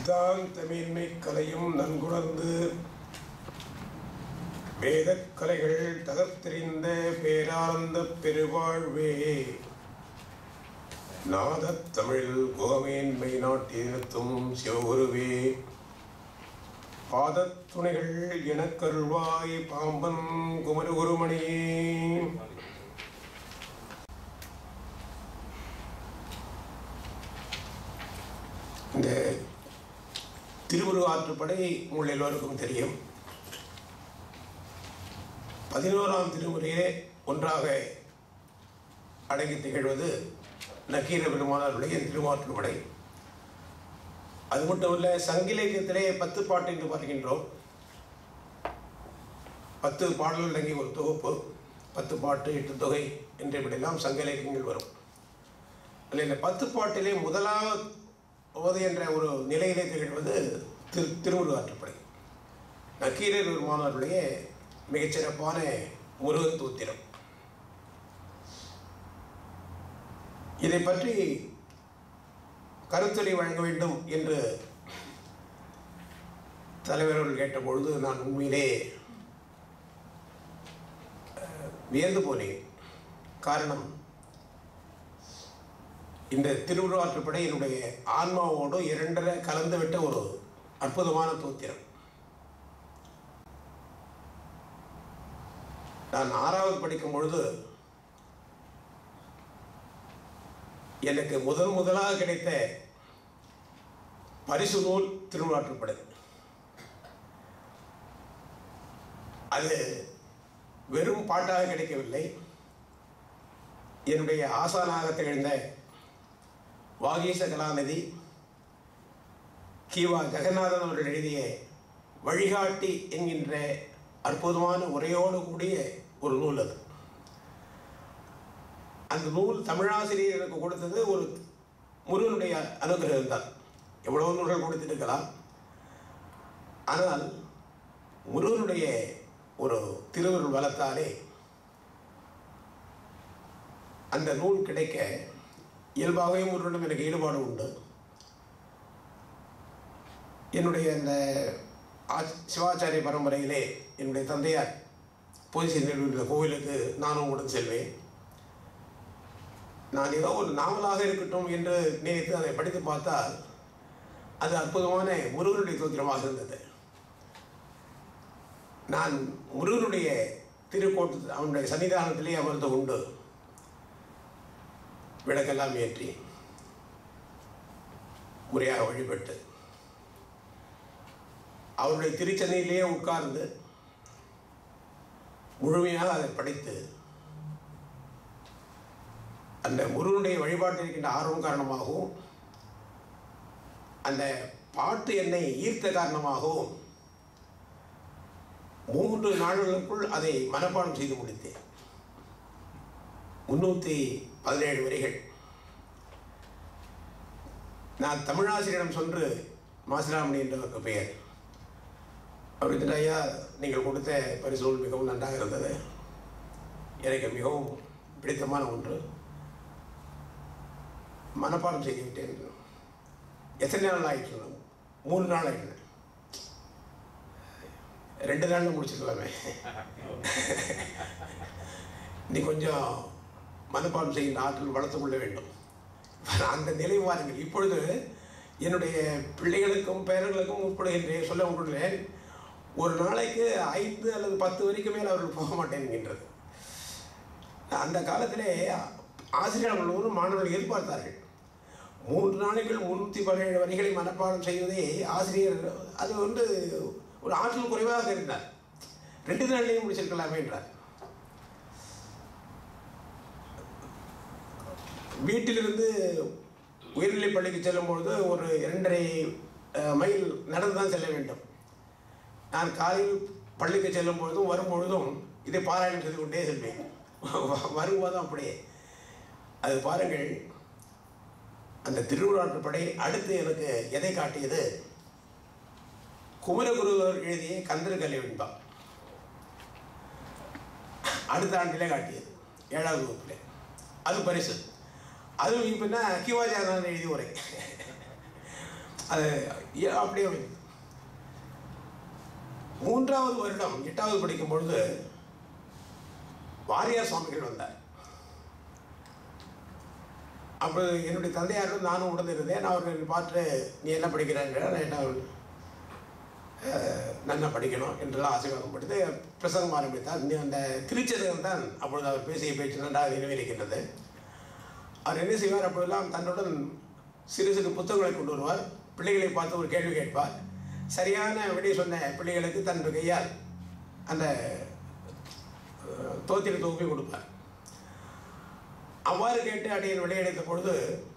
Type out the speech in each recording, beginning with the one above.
சித்தாந்த மேன்மை கலையும் நன்குணர்ந்து வேதக் கலைகள் தகர்த்தெறிந்த பேரானந்த பெருவாழ்வே நாதத் தமிழில் குகமேன்மை நாட்டினத்தும் சிவகுருவே பாதத் துணைகள் எனக்கருள்வாய் பாம்பன் குமரகுருமணியே இந்த திருமுரு ஆற்றுப்படை உங்கள் எல்லோருக்கும் தெரியும் பதினோராம் திருமுறையே ஒன்றாக அடங்கி திகழ்வது நக்கீர பெருமானாருடைய திருமாற்றுப்படை அது மட்டுமல்ல சங்கிலேயத்திலே பத்து பாட்டு என்று பார்க்கின்றோம் பத்து பாடல்கள் அடங்கிய ஒரு தொகுப்பு பத்து பாட்டு எட்டு தொகை என்று இப்படியெல்லாம் சங்க இலக்கியங்கள் வரும் அதில் இந்த பத்து பாட்டிலே முதலாவது என்ற ஒரு நிலையிலே திகழ்வது திரு திருமுரு ஆற்றுப்படை நக்கீரர் பெருமானாருடைய மிகச்சிறப்பான முருகன் தூத்திரம் இதை பற்றி கருத்துரை வழங்க வேண்டும் என்று தலைவர்கள் கேட்டபொழுது நான் உண்மையிலே அஹ், வியந்து போனேன் காரணம் இந்த திருவுருவாற்றுப்படை என்னுடைய ஆன்மாவோடு இரண்டரை கலந்துவிட்ட ஒரு அற்புதமான தூத்திரம் நான் ஆறாவது படிக்கும் பொழுது எனக்கு முதல் முதலாக கிடைத்த பரிசு நூல் திருவிழாற்றுப்படை அது வெறும் பாட்டாக கிடைக்கவில்லை என்னுடைய ஆசானாக திகழ்ந்த வாகீச கலாநிதி கிவா ஜெகநாதன் அவர்கள் எழுதிய வழிகாட்டி என்கின்ற அற்புதமான உரையோடு கூடிய ஒரு நூல் அது அந்த நூல் தமிழாசிரியர் எனக்கு கொடுத்தது ஒரு முருகனுடைய அனுகிரகம் தான் எவ்வளவு நூல்கள் கொடுத்திருக்கலாம் ஆனால் முருகனுடைய ஒரு திருவருள் வளத்தாலே அந்த நூல் கிடைக்க இயல்பாகவே முருகனிடம் எனக்கு ஈடுபாடு உண்டு என்னுடைய இந்த ஆச்- சிவாச்சாரிய பரம்பரையிலே என்னுடைய தந்தையார் பொய் சென்ற கோவிலுக்கு நானும் உடன் செல்வேன் நான் ஏதோ ஒரு நாவலாக இருக்கட்டும் என்று நினைத்து அதை படித்து பார்த்தால் அது அற்புதமான முருகனுடைய தோத்திரமாக இருந்தது நான் முருகனுடைய திருக்கோட்டு அவனுடைய சன்னிதானத்திலே அமர்ந்து கொண்டு விளக்கெல்லாம் ஏற்றி முறையாக வழிபட்டு அவருடைய திருச்சென்னையிலேயே உட்கார்ந்து முழுமையாக அதை படித்து அந்த முருகனுடைய வழிபாட்டில் இருக்கின்ற ஆர்வம் காரணமாகவும் அந்த பாட்டு என்னை ஈர்த்த காரணமாகவும் மூன்று நாடுகளுக்குள் அதை மனப்பாடம் செய்து முடித்தேன் முன்னூற்றி பதினேழு வரிகள் நான் தமிழாசிரியரிடம் சென்று மாசிராமணி என்ற ஒரு பெயர் அவர் இருந்துட்டு ஐயா நீங்கள் கொடுத்த பரிசூல் மிகவும் நன்றாக இருந்தது எனக்கு மிகவும் பிடித்தமான ஒன்று மனப்பாடம் செய்து விட்டேன் எத்தனை நாள் ஆயிடுச்சு மூணு நாள் ஆயிடுச்சு ரெண்டு நாளில் முடிச்சிருக்கலாமே நீ கொஞ்சம் மனப்பாடம் செய்கின்ற ஆற்றல் வளர்த்துக் கொள்ள வேண்டும் அந்த நிலை வாருங்கள் இப்பொழுது என்னுடைய பிள்ளைகளுக்கும் பேரர்களுக்கும் உட்படுகின்றேன் சொல்ல உட்படுகிறேன் ஒரு நாளைக்கு ஐந்து அல்லது பத்து வரைக்கும் மேல் அவர்கள் போக மாட்டேன் என்கின்றது அந்த காலத்திலே ஆசிரியர்கள் முழுவதும் மாணவர்கள் எதிர்பார்த்தார்கள் மூன்று நாளைக்குள் முன்னூற்றி பதினேழு வரிகளை மனப்பாடம் செய்வதே ஆசிரியர் அது வந்து ஒரு ஆற்றல் குறைவாக இருந்தார் ரெண்டு நாள்லையும் முடிச்சிருக்கலாமே என்றார் வீட்டிலிருந்து உயர்நிலைப் பள்ளிக்கு செல்லும் பொழுது ஒரு இரண்டரை அஹ், மைல் நடந்து தான் செல்ல வேண்டும் நான் காலையில் பள்ளிக்கு செல்லும் பொழுதும் வரும் பொழுதும் இதை பாராயணம் செய்து கொண்டே செல்வேன் வரும்போதும் அப்படியே அது பாருங்கள் அந்த திருவிழாற்றுப்படை அடுத்து எனக்கு எதை காட்டியது குமரகுருவர் எழுதிய கந்தர் கலை வெண்பா அடுத்த ஆண்டிலே காட்டியது ஏழாவது வகுப்பில் அது பரிசு அதுவும் இப்போ என்ன கிவாஜானன் எழுதி உரை அது ஏ- அப்படியே அமைந்தது. மூன்றாவது வருடம் எட்டாவது படிக்கும் பொழுது வாரியார் சுவாமிகள் வந்தார் அப்போ என்னுடைய தந்தையாரும் நானும் உடனே இருந்தேன் நான் அவர்கள் பார்த்து நீ என்ன படிக்கிறாங்க நான் என்ன அஹ், நல்லா படிக்கணும் என்றெல்லாம் ஆசீர்வாதம் படுத்து பிரசங்கம் ஆரம்பித்தார் இந்த அந்த திருச்சதகம் தான் அப்பொழுது அவர் பேசிய பேச்சு நன்றாக நினைவிருக்கின்றது அவர் என்ன செய்வார் அப்பொழுதெல்லாம் தன்னுடன் சிறு சிறு புத்தகங்களை கொண்டு வருவார் பிள்ளைகளை பார்த்து ஒரு கேள்வி கேட்பார் சரியான விடை சொன்ன பிள்ளைகளுக்கு தன் கையால் அந்த அஹ், தோத்திர தொகுப்பை கொடுப்பார் அவ்வாறு கேட்டு அடியன் விளையடைத்த பொழுது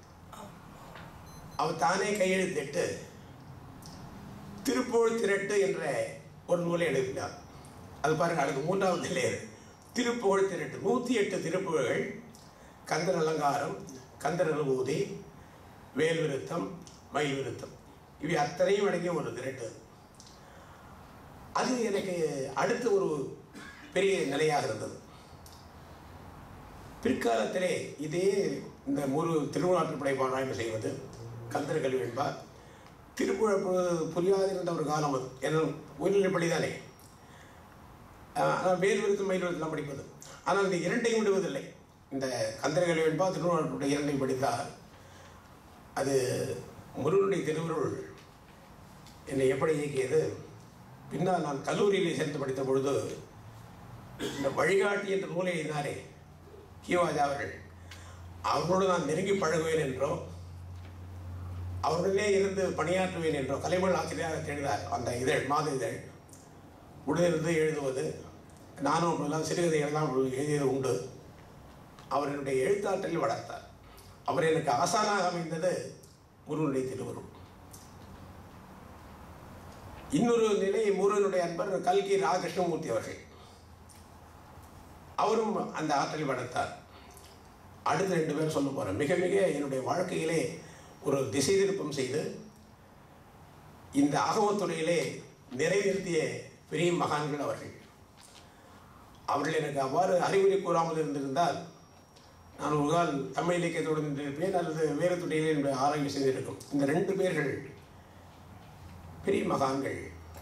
அவர் தானே கையெழுத்திட்டு திருப்புகழ் திரட்டு என்ற ஒரு நூலை எழுதினார் அது பாருங்க அதுக்கு மூன்றாவது நிலை அது. திருப்புகழ் திரட்டு நூற்றி எட்டு திருப்புகழ்கள் கந்தர் அலங்காரம் கந்தர் அனுபூதி வேல் விருத்தம் மயில் விருத்தம் இவை அத்தனையும் அடங்கிய ஒரு திரட்டு அது எனக்கு அடுத்த ஒரு பெரிய நிலையாக இருந்தது பிற்காலத்திலே இதே இந்த ஒரு திருவிழாற்றுப்படை பாராயணம் செய்வது கந்தர் கல்வி என்பார் திருப்புழப்பு புரியாதிருந்த ஒரு காலம் அது என்ன உயர்நிலைப்பள்ளி தானே ஆஹ் ஆனால் வேல் விருத்தம் மயில் விருத்தம் படிப்பது ஆனால் இந்த இரண்டையும் விடுவதில்லை இந்த கந்தர் கல்வி என்பார் திருவிழாற்றுப்படை இரண்டையும் படித்தால் அது முருகனுடைய திருவுருள் என்னை எப்படி இயக்கியது பின்னால் நான் கல்லூரியில் சேர்ந்து படித்த பொழுது இந்த வழிகாட்டி என்ற நூலை எழுதினாரே கீவாஜா அவர்கள் அவரோடு நான் நெருங்கி பழகுவேன் என்றோ அவருடனே இருந்து பணியாற்றுவேன் என்றோ கலைமகள் ஆசிரியராக தேடினார் அந்த இதழ் மாத இதழ் உடனிருந்து எழுதுவது நானும் அப்படிலாம் சிறுகதைகள்லாம் அப்பொழுது எழுதியது உண்டு அவர் என்னுடைய எழுத்தாற்றலில் வளர்த்தார் அவர் எனக்கு ஆசானாக அமைந்தது முருகனுடைய திருவருள் இன்னொரு நிலை முருகனுடைய அன்பர் கல்கி ராகிருஷ்ணமூர்த்தி அவர்கள் அவரும் அந்த ஆற்றலை வளர்த்தார் அடுத்த ரெண்டு பேர் சொல்ல போகிறேன் மிக மிக என்னுடைய வாழ்க்கையிலே ஒரு திசை திருப்பம் செய்து இந்த ஆகமத்துறையிலே நிறைவேற்றிய பெரிய மகான்கள் அவர்கள் அவர்கள் எனக்கு அவ்வாறு அறிவுரை கூறாமல் இருந்திருந்தால் நான் ஒரு கால் தமிழ் இலக்கியத்தோடு நின்றிருப்பேன் அல்லது வேறு துறையிலே என்னுடைய ஆராய்ச்சி செய்திருக்கும் இந்த ரெண்டு பேர்கள் பெரிய மகான்கள்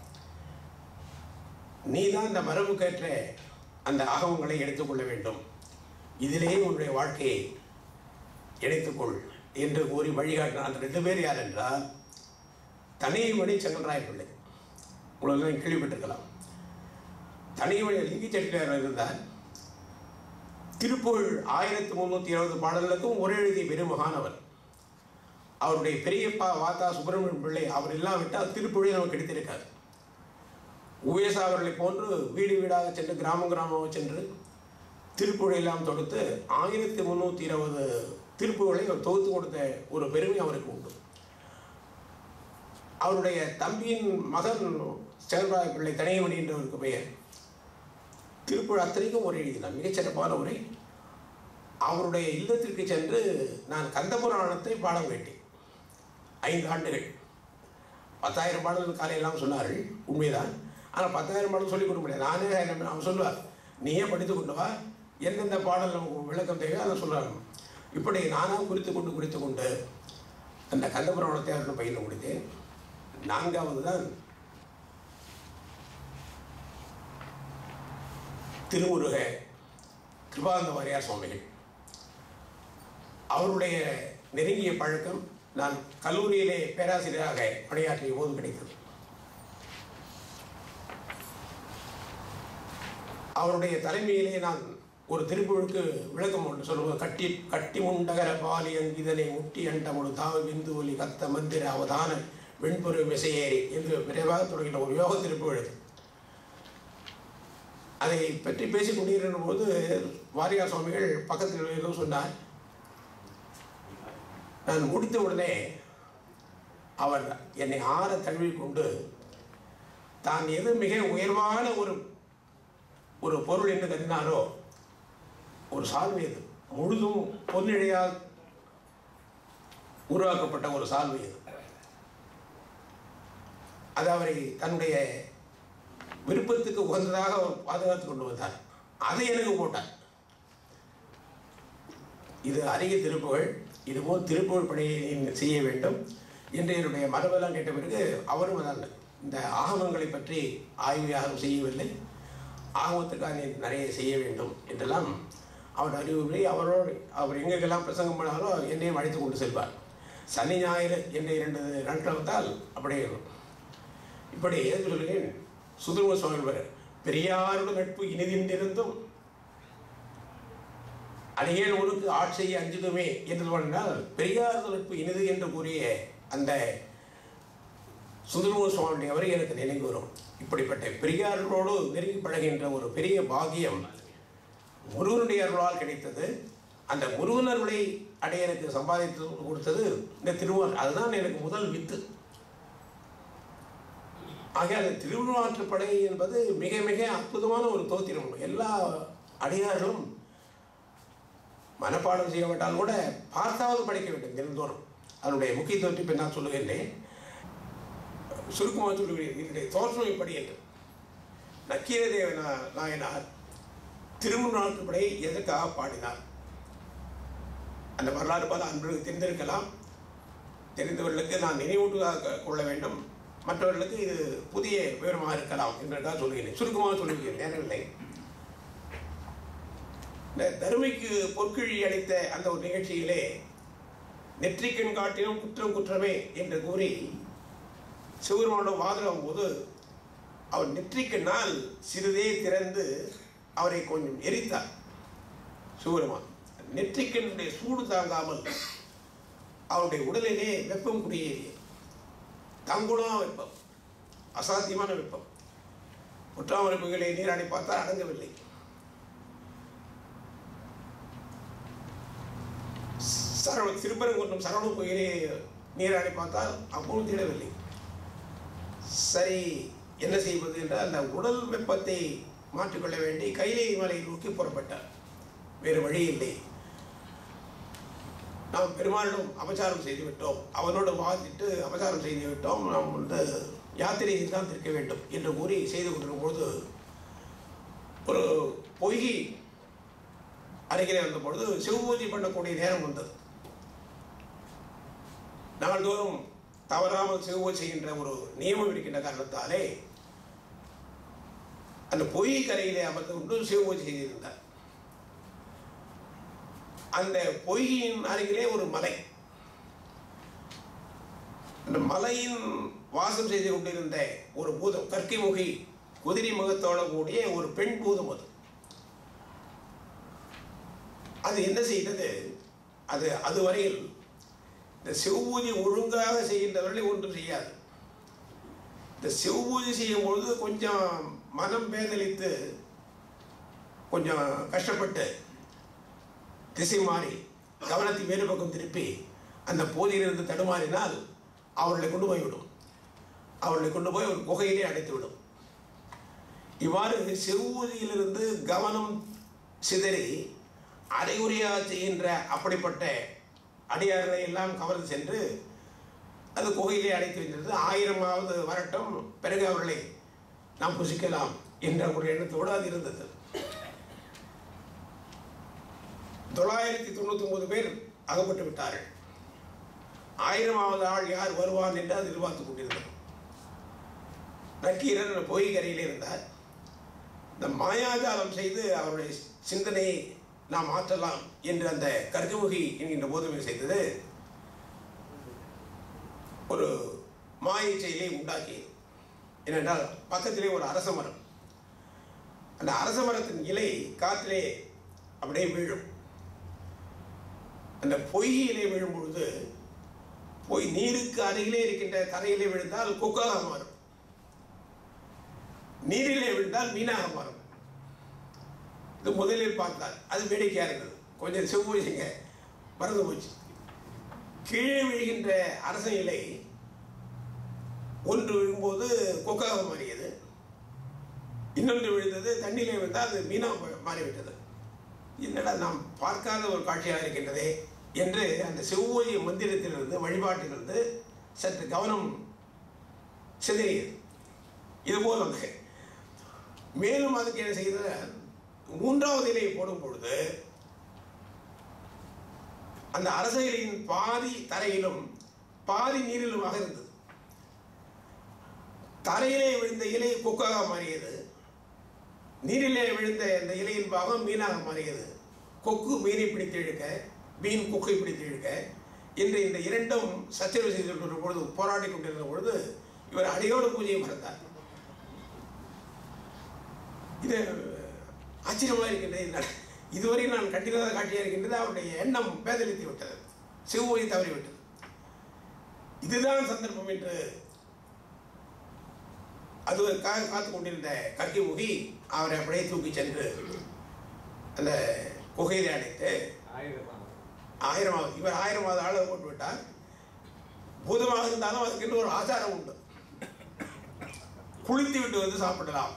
நீதான் இந்த மரபுக்கேற்ற அந்த ஆகமங்களை எடுத்துக்கொள்ள வேண்டும் இதிலேயே உன்னுடைய வாழ்க்கையை இணைத்துக்கொள் என்று கூறி வழிகாட்டினார் அந்த ரெண்டு பேர் யார் என்றால் தனியமணி செங்கல்ராய பிள்ளை உங்களுக்கு கேள்விப்பட்டிருக்கலாம் தனியமணி லிங்கி செட்டியார் இருந்தால் திருப்புகழ் ஆயிரத்தி முந்நூற்றி இருபது பாடல்களுக்கும் ஒரு எழுதிய பெருமகானவர் அவருடைய பெரியப்பா வாத்தா சுப்பிரமணியன் பிள்ளை அவர் இல்லாவிட்டால் திருப்புகழே நமக்கு கிடைத்திருக்காது உவேசா அவர்களை போன்று வீடு வீடாக சென்று கிராமம் கிராமமாக சென்று திருப்புழையெல்லாம் தொடுத்து ஆயிரத்தி முந்நூற்றி இருபது திருப்புகளை அவர் தொகுத்து கொடுத்த ஒரு பெருமை அவருக்கு உண்டு அவருடைய தம்பியின் மகன் செல்வராய பிள்ளை தனியமணி என்றவருக்கு பெயர் திருப்புழ அத்தனைக்கும் உரை எழுதினார் மிகச்சிறப்பான உரை அவருடைய இல்லத்திற்கு சென்று நான் கந்தபுராணத்தை பாடம் கேட்டேன் ஐந்து ஆண்டுகள் பத்தாயிரம் பாடல்கள் காலையெல்லாம் சொன்னார்கள் உண்மைதான் ஆனால் பத்தாயிரம் பாடல் சொல்லிக் கொடுக்க முடியாது நானே என்ன- அவன் சொல்லுவார் நீயே படித்து கொண்டு வா எந்தெந்த பாடல் நமக்கு விளக்கம் தேவையோ அதை சொல்லுவாங்க இப்படி நானாக குறித்து கொண்டு குறித்து கொண்டு அந்த கந்தபுராணத்தை அவர்கள் பயில முடித்தேன் நான்காவது தான் திருமுருக கிருபானந்த வாரியார் சுவாமிகள் அவருடைய நெருங்கிய பழக்கம் நான் கல்லூரியிலே பேராசிரியராக பணியாற்றிய போது கிடைத்தது அவருடைய தலைமையிலே நான் ஒரு திருப்புழுக்கு விளக்கம் ஒன்று சொல்லுவது கட்டி கட்டி முண்டகர பாலியங் இதனை முட்டி அண்டமுடு தாவ விந்து ஒலி கத்த மந்திர அவதான வெண்பொரு விசையேறி என்று விரைவாக தொடங்கின ஒரு யோக திருப்புழுக்கு அதை பற்றி பேசிக் கொண்டிருந்த போது வாரியார் சுவாமிகள் பக்கத்தில் ஏதோ சொன்னார் நான் முடித்த உடனே அவர் என்னை ஆற தழுவி கொண்டு தான் எது மிக உயர்வான ஒரு ஒரு பொருள் என்று கருதினாரோ ஒரு சால்வை அது முழுதும் பொன்னிழையால் உருவாக்கப்பட்ட ஒரு சால்வை அது அது அவரை தன்னுடைய விருப்பத்துக்கு உகந்ததாக அவர் பாதுகாத்து கொண்டு வந்தார் அதை எனக்கு போட்டார் இது அரிய திருப்புகழ் இதுபோல் திருப்புகழ் பணியை நீ செய்ய வேண்டும் என்று என்னுடைய மரபெல்லாம் கேட்ட பிறகு அவரும் அதான் இந்த ஆகமங்களை பற்றி ஆய்வு யாரும் செய்யவில்லை ஆகமத்துக்காக நீ நிறைய செய்ய வேண்டும் என்றெல்லாம் அவர் அறிவுரை அவரோடு அவர் எங்கெங்கெல்லாம் பிரசங்கம் பண்ணாரோ என்னையும் அழைத்து கொண்டு செல்வார் சனி ஞாயிறு என்ற இரண்டு நாட்கள் வந்தால் அப்படியே இப்படி எதுக்கு சொல்கிறேன் சுதுர்ம சுவாமி பெரியாருடன் நட்பு இனிதின்றிருந்தும் அடியேன் உனக்கு ஆட்சியை அஞ்சுதுமே என்று சொன்னால் பெரியார் நட்பு இனிது என்று கூறிய அந்த சுந்தரமூர் சுவாமி அவரை எனக்கு நினைவு வரும் இப்படிப்பட்ட பெரியார்களோடு நெருங்கி பழகின்ற ஒரு பெரிய பாகியம் முருகனுடைய அருளால் கிடைத்தது அந்த முருகன் அருளை அடைய எனக்கு சம்பாதித்து கொடுத்தது இந்த திருவார் அதுதான் எனக்கு முதல் வித்து ஆக அந்த திருவிழாற்றுப்படை என்பது மிக மிக அற்புதமான ஒரு தோத்திரம் எல்லா அடியார்களும் மனப்பாடம் செய்யப்பட்டால் கூட பார்த்தாவது படிக்க வேண்டும் தினந்தோறும் அதனுடைய முக்கியத்துவத்தை இப்போ நான் சொல்லுகின்றேன் சுருக்கமாக சொல்லுகிறேன் இதனுடைய தோற்றம் இப்படி என்று நக்கீரதேவ நாயனார் திருமுன்னாட்டுப்படை எதற்காக பாடினார் அந்த வரலாறு பல அன்பர்களுக்கு தெரிந்திருக்கலாம் தெரிந்தவர்களுக்கு நான் நினைவூட்டுவதாக கொள்ள வேண்டும் மற்றவர்களுக்கு இது புதிய விவரமாக இருக்கலாம் என்றதாக சொல்லுகிறேன் சுருக்கமாக சொல்லுகிறேன் நேரமில்லை இந்த தருமைக்கு பொற்கிழி அளித்த அந்த ஒரு நிகழ்ச்சியிலே நெற்றிக்கண் காட்டிலும் குற்றம் குற்றமே என்று கூறி சிவருமானோட வாதகம் போது அவர் நெற்றிக்கண்ணால் சிறிதே திறந்து அவரை கொஞ்சம் எரித்தார் சிவருமான் நெற்றிக்கண்ணுடைய சூடு தாங்காமல் அவருடைய உடலிலே வெப்பம் குடியேறிய தங்குணா வெப்பம் அசாத்தியமான வெப்பம் குற்றாமரப்புகளை நீராடி பார்த்தால் அடங்கவில்லை சரவண திருப்பரங்குன்றம் சரவண கோயிலே நீராடி பார்த்தால் அப்போது திடவில்லை சரி என்ன செய்வது என்றால் அந்த உடல் வெப்பத்தை மாற்றிக்கொள்ள வேண்டி கைலை மலையை நோக்கி புறப்பட்டார் வேறு வழி இல்லை நாம் பெருமாளிடம் அபச்சாரம் செய்து விட்டோம் அவனோடு வாதிட்டு அபச்சாரம் செய்து விட்டோம் நாம் வந்து யாத்திரையை தான் திருக்க வேண்டும் என்று கூறி செய்து கொண்டிருக்கும் பொழுது ஒரு பொய்கி அருகிலே வந்த பொழுது சிவபூஜை பண்ணக்கூடிய நேரம் வந்தது நாள்தோறும் தவறாமல் சிவபூஜை செய்கின்ற ஒரு நியமம் இருக்கின்ற காரணத்தாலே அந்த பொய் கரையிலே அமர்ந்து கொண்டு சிவபூஜை செய்திருந்தார் அந்த பொய்யின் அருகிலே ஒரு மலை அந்த மலையின் வாசம் செய்து கொண்டிருந்த ஒரு பூதம் கற்கை முகி குதிரை முகத்தோட கூடிய ஒரு பெண் பூதம் அது அது என்ன செய்தது அது அதுவரையில் இந்த சிவபூஜை ஒழுங்காக செய்கின்றவர்களை ஒன்றும் செய்யாது இந்த சிவபூஜை செய்யும் பொழுது கொஞ்சம் மனம் பேதலித்து கொஞ்சம் கஷ்டப்பட்டு திசை மாறி கவனத்தை வேறு பக்கம் திருப்பி அந்த போதியிலிருந்து தடுமாறினால் அவர்களை கொண்டு போய்விடும் அவர்களை கொண்டு போய் ஒரு குகையிலே அடைத்து விடும் இவ்வாறு செவ்வூதியிலிருந்து கவனம் சிதறி அரைகுறையாக செய்கின்ற அப்படிப்பட்ட அடியார்களை எல்லாம் கவர்ந்து சென்று அது குகையிலே அடைத்து வைத்திருந்தது ஆயிரமாவது வரட்டும் பிறகு அவர்களை நாம் புசிக்கலாம் என்ற ஒரு எண்ணத்தோடு அது இருந்தது தொள்ளாயிரத்தி தொண்ணூத்தி ஒன்பது பேர் அகப்பட்டு விட்டார்கள் ஆயிரமாவது ஆள் யார் வருவான் என்று அது எதிர்பார்த்து கொண்டிருந்தது நக்கீரன் பொய்கரையில் இருந்தார் இந்த மாயாஜாலம் செய்து அவருடைய சிந்தனையை நாம் மாற்றலாம் என்று அந்த கர்கமுகி என்கின்ற போதுமை செய்தது ஒரு மாயை செயலை உண்டாக்கி ஏனென்றால் பக்கத்திலே ஒரு அரச மரம் அந்த அரச மரத்தின் இலை காற்றிலே அப்படியே வீழும் அந்த பொய்யிலே விழும் பொழுது பொய் நீருக்கு அருகிலே இருக்கின்ற தரையிலே விழுந்தால் கொக்காக மாறும் நீரிலே விழுந்தால் மீனாக மாறும் இது முதலில் பார்த்தார் அது வேடிக்கையா இருந்தது கொஞ்சம் செவ்வூசிங்க மறந்து போச்சு கீழே விழுகின்ற அரச இலை ஒன்று விழும்போது கொக்காக மாறியது இன்னொன்று விழுந்தது தண்ணியிலே விழுந்தால் அது மீனா மாறிவிட்டது என்னடா நாம் பார்க்காத ஒரு காட்சியாக இருக்கின்றதே என்று அந்த செவ்வொழி மந்திரத்திலிருந்து வழிபாட்டிலிருந்து சற்று கவனம் சிதறியது இது போல் வந்து மேலும் அதுக்கு என்ன செய்த மூன்றாவது இலையை போடும் பொழுது அந்த அரச இலையின் பாதி தரையிலும் பாதி நீரிலுமாக இருந்தது தரையிலே விழுந்த இலை கொக்காக மாறியது நீரிலே விழுந்த அந்த இலையின் பாகம் மீனாக மாறியது கொக்கு மீனை பிடித்து இழுக்க மீன் கொக்கை பிடித்து இழுக்க இன்று இந்த இரண்டும் சச்சரவு செய்து கொண்டிருந்த பொழுது போராடி கொண்டிருந்த பொழுது இவர் அடியோடு பூஜையை மறந்தார் இது ஆச்சரியமாக இருக்கின்றது என்ன இதுவரை நான் கண்டிராத காட்சியாக இருக்கின்றது அவருடைய எண்ணம் பேதலித்து விட்டது சிவமொழி தவறிவிட்டது இதுதான் சந்தர்ப்பம் என்று அதுக்காக காத்து கொண்டிருந்த கற்கி முகி அவரை அப்படியே தூக்கி சென்று அந்த குகையிலே அடைத்து ஆயிரமாவது இவர் ஆயிரமாவது ஆளை போட்டு விட்டார் பூதமாக இருந்தாலும் அதுக்கென்று ஒரு ஆச்சாரம் உண்டு குளித்து விட்டு வந்து சாப்பிடலாம்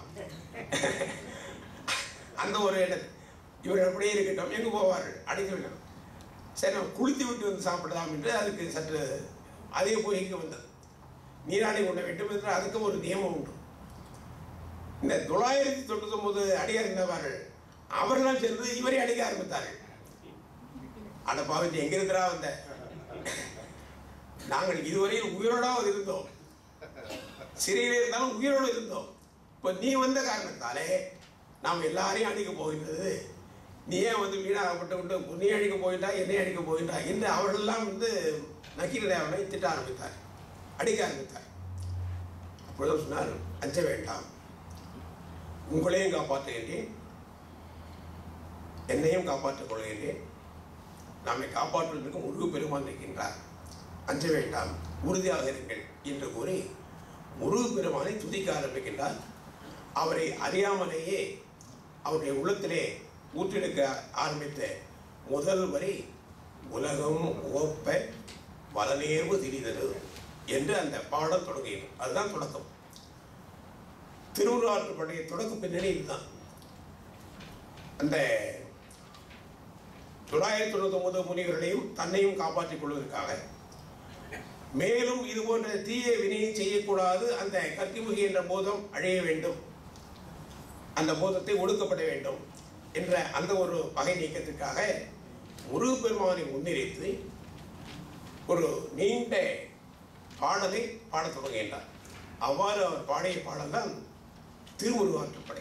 அந்த ஒரு இடம் இவர் அப்படியே இருக்கட்டும் எங்கே போவார்கள் அடைத்து விடணும் சரி நம்ம குளித்து விட்டு வந்து சாப்பிடலாம் என்று அதுக்கு சற்று அதே போய் இங்கே வந்தது நீராடி கொள்ள வேண்டும் என்று அதுக்கும் ஒரு நியமம் உண்டு இந்த தொள்ளாயிரத்தி தொண்ணூத்தி ஒன்பது அடியார் இருந்தவர்கள் அவர்களாம் சேர்ந்து இவரை அடிக்க ஆரம்பித்தார்கள் அட பாவத்தை எங்க இருக்கிறா வந்த நாங்கள் இதுவரையில் உயிரோடாவது இருந்தோம் சிறையில் இருந்தாலும் உயிரோடு இருந்தோம் இப்போ நீ வந்த காரணத்தாலே நாம் எல்லாரையும் அடிக்க போகின்றது நீ ஏன் வந்து வீணாகப்பட்டு விட்டு நீ அடிக்க போயிட்டா என்னை அடிக்க போயிட்டா என்று அவர்களெல்லாம் வந்து நக்கீரனை திட்ட ஆரம்பித்தார் அடிக்க ஆரம்பித்தார் அப்பொழுது சொன்னார் அஞ்ச வேண்டாம் உங்களையும் காப்பாற்றுகின்றேன் என்னையும் காப்பாற்றிக் கொள்கின்றேன் நம்மை காப்பாற்றுவதற்கு முருகு பெருமான் இருக்கின்றார் அஞ்ச வேண்டாம் உறுதியாக இருங்கள் என்று கூறி முருகு பெருமானை துதிக்க ஆரம்பிக்கின்றார் அவரை அறியாமலேயே அவருடைய உள்ளத்திலே ஊற்றெடுக்க ஆரம்பித்த முதல் வரி உலகம் ஓப்ப வலநேர்வு திரிதரு என்று அந்த பாடல் தொடங்கியது அதுதான் தொடக்கம் திருவுருவாற்றுப்படைய தொடக்க பின்னணி இதுதான் அந்த தொள்ளாயிரத்தி தொண்ணூத்தி ஒன்பது முனிவர்களையும் தன்னையும் காப்பாற்றிக் கொள்வதற்காக மேலும் இது போன்ற தீய வினையை செய்யக்கூடாது அந்த கத்திமுகி என்ற போதம் அழிய வேண்டும் அந்த போதத்தை ஒடுக்கப்பட வேண்டும் என்ற அந்த ஒரு பகை நீக்கத்திற்காக முருகப்பெருமானை முன்னிறுத்தி ஒரு நீண்ட பாடலை பாடத் தொடங்குகின்றார் அவ்வாறு அவர் பாடிய பாடல்தான் திருமுருகாற்றுப்படை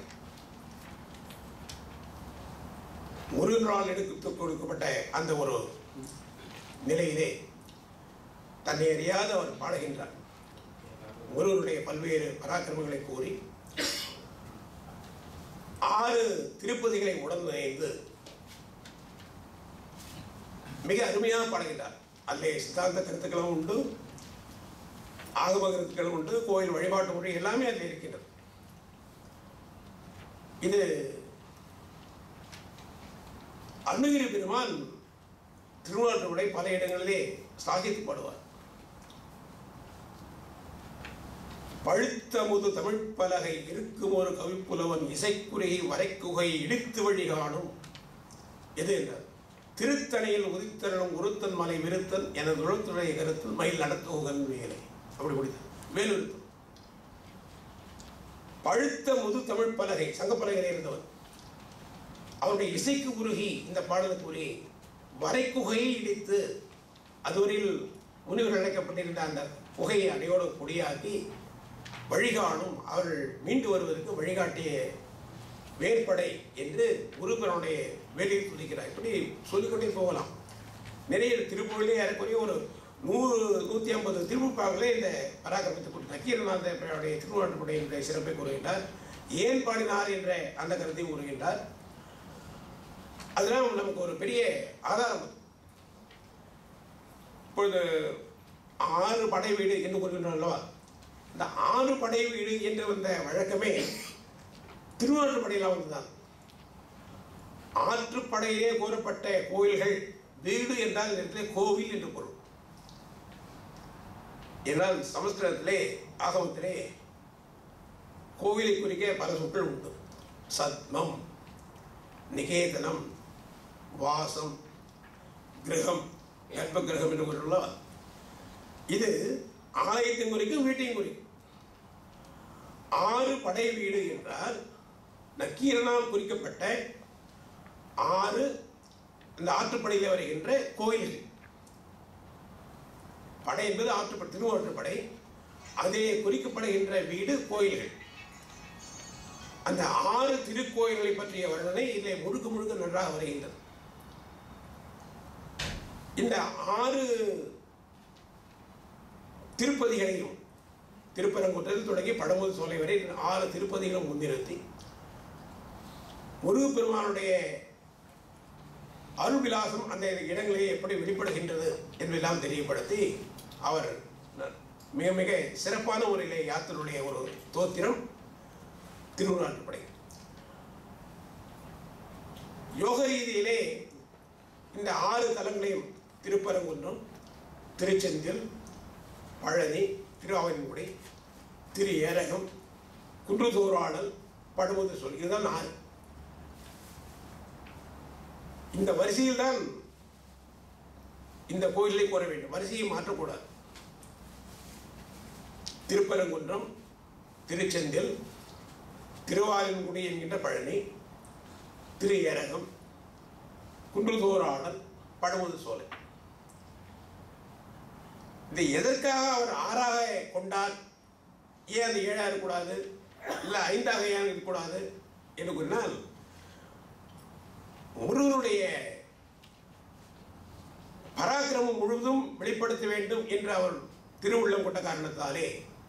முருகனால் எடுத்து கொடுக்கப்பட்ட அந்த ஒரு நிலையிலே தன்னை அறியாத அவர் பாடுகின்றார் முருகனுடைய பல்வேறு பராக்கிரமங்களை கூறி ஆறு திருப்பதிகளை உடன் இணைந்து மிக அருமையாக பாடுகின்றார் அதிலே சித்தாந்த கருத்துக்களும் உண்டு ஆகம கருத்துக்களும் உண்டு கோயில் வழிபாட்டு முறை எல்லாமே அதில் இருக்கின்றது இது அருணகிரி பெருமான் திருவாரூரை பல இடங்களிலே சாகித்து பாடுவார் பழுத்த முது தமிழ் பலகை இருக்கும் ஒரு கவிப்புலவன் இசைக்குறையை வரைக்குகை இடித்து வழி காணும் எது என்றார் திருத்தணியில் உதித்தருளும் உருத்தன் மலை விருத்தன் எனது உழத்துடைய கருத்தில் மயில் நடத்துகன் வேலை அப்படி முடித்தார் வேலுருத்தம் பழுத்த முது தமிழ் பலகை சங்கப்பலகையில் இருந்தவன் அவருடைய இசைக்கு உருகி இந்த பாடலுக்கு உருகி வரைக்குகையை இடித்து அதுவரையில் முனிவர்கள் அழைக்கப்பட்டிருந்த அந்த புகையை அடையோடு பொடியாக்கி வழிகாணும் அவர்கள் மீண்டு வருவதற்கு வழிகாட்டிய வேற்படை என்று குருபரனுடைய வேலையை துதிக்கிறார் இப்படி சொல்லிக்கொண்டே போகலாம் நிறைய திருப்பூரிலே ஏறக்குறைய ஒரு நூறு நூற்றி ஐம்பது திருமுப்பாக்களே இந்த பராக்கிரமத்தை கொண்டு நக்கீரநாதனுடைய திருவாட்டுப்படையினுடைய சிறப்பை கூறுகின்றார் ஏன் பாடினார் என்ற அந்த கருத்தை கூறுகின்றார் அதெல்லாம் நமக்கு ஒரு பெரிய ஆதாரம் அது. இப்பொழுது ஆறு படை வீடு என்று கூறுகின்றோம் அல்லவா இந்த ஆறு படை வீடு என்று வந்த வழக்கமே திருவாரூர்படையில் வந்துதான் ஆற்றுப்படையிலே கூறப்பட்ட கோயில்கள் வீடு என்றால் இந்த இடத்திலே கோவில் என்று பொருள் என்றால் சமஸ்கிருதத்திலே ஆகமத்திலே கோவிலை குறிக்க பல சொற்கள் உண்டு சத்மம் நிகேதனம் வாசம் கிரகம் கர்ப்ப கிரகம் என்று கூறுகிறோம் இது ஆலயத்தின் குறிக்கும் வீட்டையும் குறிக்கும் ஆறு படை வீடு என்றால் நக்கீரனால் குறிக்கப்பட்ட ஆறு இந்த ஆற்றுப்படையில் வருகின்ற கோயில்கள் படை என்பது ஆற்றுப்படை திருவாற்றுப்படை அதிலே குறிக்கப்படுகின்ற வீடு கோயில்கள் அந்த ஆறு திருக்கோயில்களை பற்றிய வர்ணனை இதிலே முழுக்க முழுக்க நன்றாக வருகின்றது இந்த ஆறு திருப்பதிகளையும் திருப்பரங்குன்றத்தில் தொடங்கி பழமுது சோலை வரை ஆறு திருப்பதிகளும் முன்னிறுத்தி முருகப்பெருமானுடைய அருள் விலாசம் அந்த இடங்களிலே எப்படி வெளிப்படுகின்றது என்பதெல்லாம் தெரியப்படுத்தி அவர் மிக மிக சிறப்பான முறையிலே யாத்திரையுடைய ஒரு தோத்திரம் திருவுருளாற்றுப்படை யோக ரீதியிலே இந்த ஆறு தலங்களையும் திருப்பரங்குன்றம் திருச்செந்தில் பழனி திருவாவன்குடி திரு ஏரகம் குன்றுதோராடல் படுமுது சொல் இதுதான் ஆறு இந்த வரிசையில் தான் இந்த கோயிலை கூற வேண்டும் வரிசையை மாற்றக்கூடாது திருப்பரங்குன்றம் திருச்செந்தில் திருவாலன்குடி என்கின்ற பழனி திரு ஏரகம் குன்றுதோராடல் படுமுது சோலை இதை எதற்காக அவர் ஆறாக கொண்டார் ஏன் அது ஏழாக இருக்கக்கூடாது இல்லை ஐந்தாக ஏன் இருக்கக்கூடாது என்று கூறினால் முருகனுடைய பராக்கிரமம் முழுவதும் வெளிப்படுத்த வேண்டும் என்று அவர் திருவுள்ளம் கொண்ட காரணத்தாலே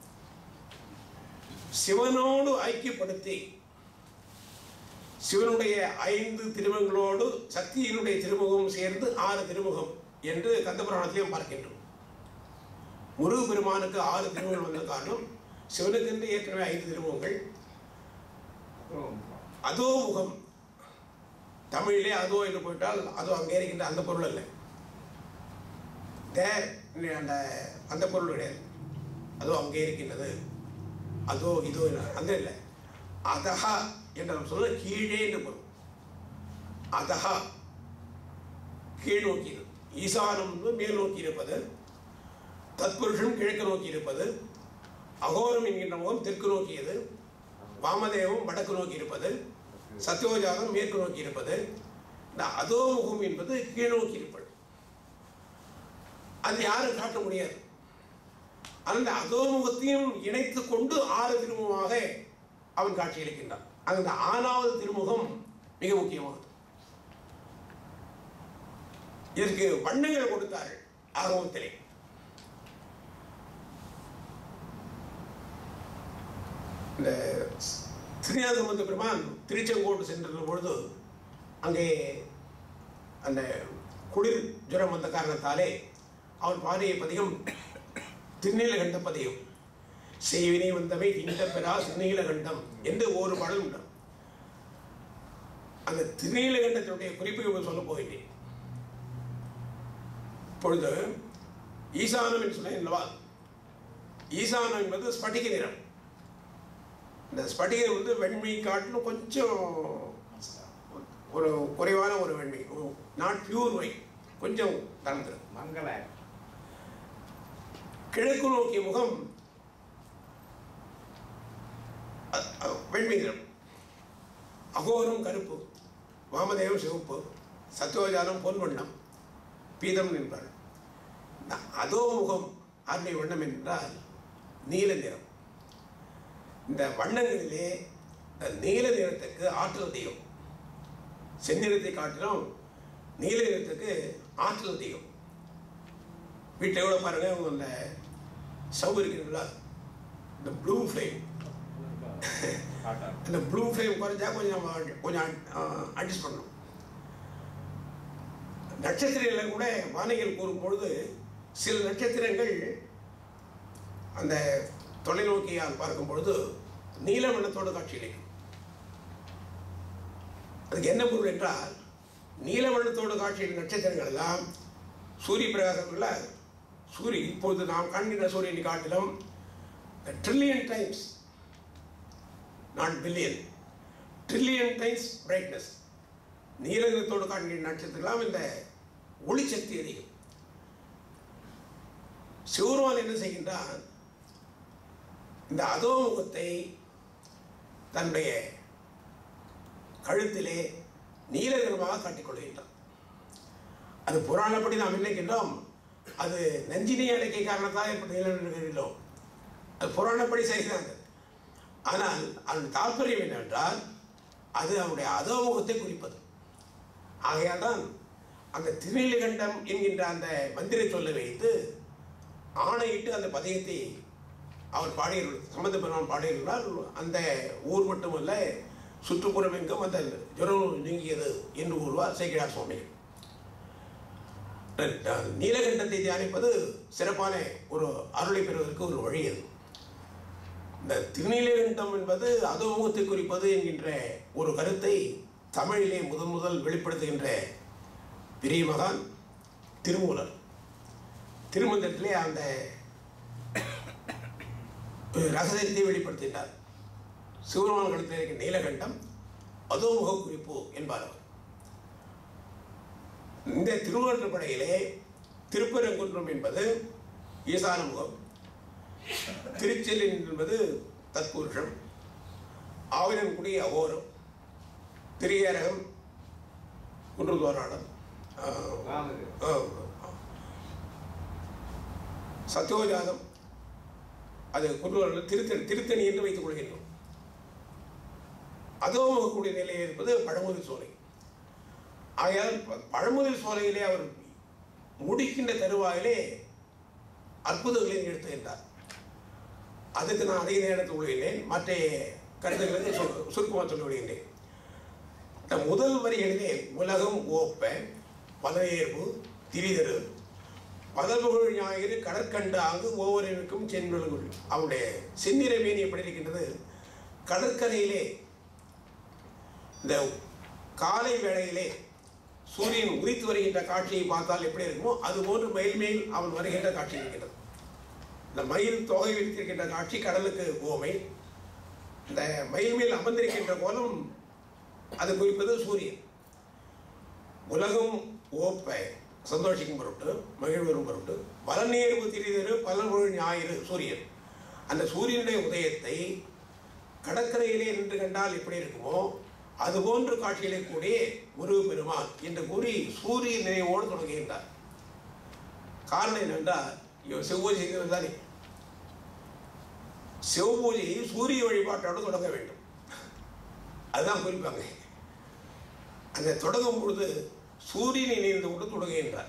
சிவனோடு ஐக்கியப்படுத்தி சிவனுடைய ஐந்து திருமுகங்களோடு சக்தியினுடைய திருமுகம் சேர்ந்து ஆறு திருமுகம் என்று கந்தபுராணத்திலையும் பார்க்கின்றோம் முருகப்பெருமானுக்கு ஆறு திருமுகங்கள் வந்த காரணம் சிவனுக்கு என்று ஏற்கனவே ஐந்து திருமுகங்கள் அதோ முகம் தமிழிலே அதோ என்று போயிட்டால் அதோ அங்கே இருக்கின்ற அந்த பொருள் அல்ல தேர் அந்த அந்த பொருள் கிடையாது அதோ அங்கே இருக்கின்றது அதோ இதோ என- அந்த இல்லை அதஹா என்ற சொல்ல கீழே என்று பொருள் அதஹா கீழ் நோக்கியது ஈசானம் என்பது மேல் நோக்கி இருப்பது தத்புருஷம் கிழக்கு நோக்கி இருப்பது அகோரம் என்கின்ற முகம் தெற்கு நோக்கியது வாமதேவம் வடக்கு நோக்கி இருப்பது சத்யோஜாதம் மேற்கு நோக்கி இருப்பது இந்த அதோமுகம் என்பது கீழ் நோக்கி இருப்பது அது யாரும் காட்ட முடியாது அந்த அதோமுகத்தையும் இணைத்து கொண்டு ஆறு திருமுகமாக அவன் காட்சியளிக்கின்றான் அந்த ஆறாவது திருமுகம் மிக முக்கியமானது இதற்கு வண்ணங்கள் கொடுத்தார்கள் ஆகமத்திலே இந்த ஸ்ரீநாத சம்பந்த பெருமான் திருச்செங்கோடு சென்ற பொழுது அங்கே அந்த குளிர் ஜுரம் வந்த காரணத்தாலே அவன் பாடிய பதிகம் திருநீலகண்ட பதிகம் செய்வினை வந்தவை இந்த பெறா திருநீலகண்டம் என்று ஒரு பாடல் உண்டு அந்த திருநீலகண்டத்தினுடைய குறிப்பை உங்களுக்கு சொல்ல போகின்றேன் இப்பொழுது ஈசானம் என்று சொன்னேன் அல்லவா ஈசானம் என்பது ஸ்பட்டிக நிறம் இந்த ஸ்பட்டிகம் வந்து வெண்மை காட்டிலும் கொஞ்சம் ஒரு குறைவான ஒரு வெண்மை நாட் பியூர் ஒயிட் கொஞ்சம் கலந்துரும் மங்கள கிழக்கு நோக்கிய முகம் அ- அ- வெண்மை நிறம் அகோரம் கருப்பு வாமதேவம் சிவப்பு சத்யோஜானம் பொன் வண்ணம் பீதம் என்பார் இந்த அதோ முகம் ஆண்மை வண்ணம் என்றால் நீல நிறம் இந்த வண்ணங்களிலே இந்த நீல நிறத்துக்கு ஆற்றல் அதிகம் செந்நிறத்தை காட்டிலும் நீல நிறத்துக்கு ஆற்றல் அதிகம் வீட்டில் கூட பாருங்க அவங்க அந்த ஸ்டவ் இருக்குங்களா இந்த ப்ளூ ஃப்ளேம் காட்டா அந்த ப்ளூ ஃப்ளேம் குறைஞ்சா கொஞ்சம் நம்ம adj- கொஞ்சம் அட்ஜஸ்ட் பண்ணணும் நட்சத்திரங்களில் கூட வானிகள் கூறும் பொழுது சில நட்சத்திரங்கள் அந்த தொலைநோக்கியால் பார்க்கும் பொழுது நீல வண்ணத்தோடு காட்சியளிக்கும் அதுக்கு என்ன பொருள் என்றால் நீல வண்ணத்தோடு காட்சியளிக்கும் நட்சத்திரங்கள் எல்லாம் சூரிய பிரகாசம் சூரிய இப்போது நாம் காண்கின்ற சூரியனை காட்டிலும் trillion times not billion trillion times brightness நீலகத்தோடு காண்கிற நட்சத்திரம்லாம் இந்த ஒளிசக்தி அதிகம் சிவருமான் என்ன செய்கின்றான் இந்த அதோமுகத்தை தன்னுடைய கழுத்திலே நீல நிறமாக காட்டிக் கொள்கின்றான் அது புராணப்படி நாம் நினைக்கின்றோம் அது நஞ்சினை அடக்கிய காரணத்தால் ஏற்பட்ட நிலநடுக்கங்களோ அது புராணப்படி சரிதான் அது. ஆனால் அதன் தாற்பயம் என்னவென்றால் அது அவருடைய அதோமுகத்தை குறிப்பது ஆகையால் தான் அந்த திருநீலகண்டம் என்கின்ற அந்த மந்திரை சொல்ல வைத்து ஆணையிட்டு அந்த பதியத்தை அவர் பாடியுள்ளார் சம்பந்த பெருமான் பாடியுள்ளார் அந்த ஊர் மட்டுமல்ல சுற்றுப்புறம் எங்கும் அந்த ஜுரம் நீங்கியது என்று கூறுவார் சேக்கிழார் சுவாமி நீலகண்டத்தை தியானிப்பது சிறப்பான ஒரு அருளை பெறுவதற்கு ஒரு வழி அது இந்த திருநீலகண்டம் என்பது அதோமுகத்தை குறிப்பது என்கின்ற ஒரு கருத்தை தமிழிலே முதன் முதல் வெளிப்படுத்துகின்ற பெரிய மகான் திருமூலர் திருமந்திரத்திலே அந்த ரகசியத்தை வெளிப்படுத்தினார் சிவருமான் கழுத்தில் இருக்கின்ற நீலகண்டம் அதோமுக குறிப்பு என்பார் அவர் இந்த திருவள்ளுவப்படையிலே திருப்பரங்குன்றம் என்பது ஈசான முகம் திருச்செல்லி என்பது தத்புருஷம் ஆவினன்குடி அகோரம் திரியரகம் குன்றுதோராடம் சத்யோஜாதம் அது குன்று திருத்தணி திருத்தணி என்று வைத்துக் கொள்கின்றோம் அதோமுகக்கூடிய நிலையில் இருப்பது பழமுதிர் சோலை ஆகையால் ப- பழமுதிர் சோலையிலே அவர் முடிக்கின்ற தருவாயிலே அற்புதங்களை நிகழ்த்துகின்றார் அதுக்கு நான் அதிக நேரத்தில் உள்ளேன் மற்ற கருத்துக்களுக்கு சு- சுருக்கமாக சொல்ல விடுகின்றேன் இந்த முதல் வரிகளிலே உலகம் ஓப்ப பதவியேற்பு திரிதரு பதவுகள் ஞாயிறு கடற்கண்டு ஆங்கு ஒவ்வொருவருக்கும் சென்றுகள் அவருடைய செந்நிற மேனி எப்படி இருக்கின்றது கடற்கரையிலே இந்த காலை வேளையிலே சூரியன் உதித்து வருகின்ற காட்சியை பார்த்தால் எப்படி இருக்குமோ அதுபோன்று மயில் மேல் அவன் வருகின்ற காட்சி இருக்கின்றது இந்த மயில் தொகை விரித்திருக்கின்ற காட்சி கடலுக்கு ஓமை இந்த மயில் மேல் அமர்ந்திருக்கின்ற கோலம் அது குறிப்பது சூரியன் உலகம் ஓப்ப சந்தோஷிக்கும் பொருட்டு மகிழ்வரும் பொருட்டு பலநேர்வு திரிதரு பலன்பொழு ஞாயிறு சூரியன் அந்த சூரியனுடைய உதயத்தை கடற்கரையிலே நின்று கண்டால் எப்படி இருக்குமோ அதுபோன்று காட்சியிலே கூடிய முருகு பெருமான் என்று கூறி சூரிய நினைவோடு தொடங்குகின்றார் காரணம் என்னவென்றால் இவர் செவ்வூஜை செய்தவர் தானே செவ்வூஜையை சூரிய வழிபாட்டோடு தொடங்க வேண்டும் அதுதான் குறிப்பாங்க அந்த தொடங்கும் பொழுது சூரியனை நினைந்து கொண்டு தொடங்குகின்றார்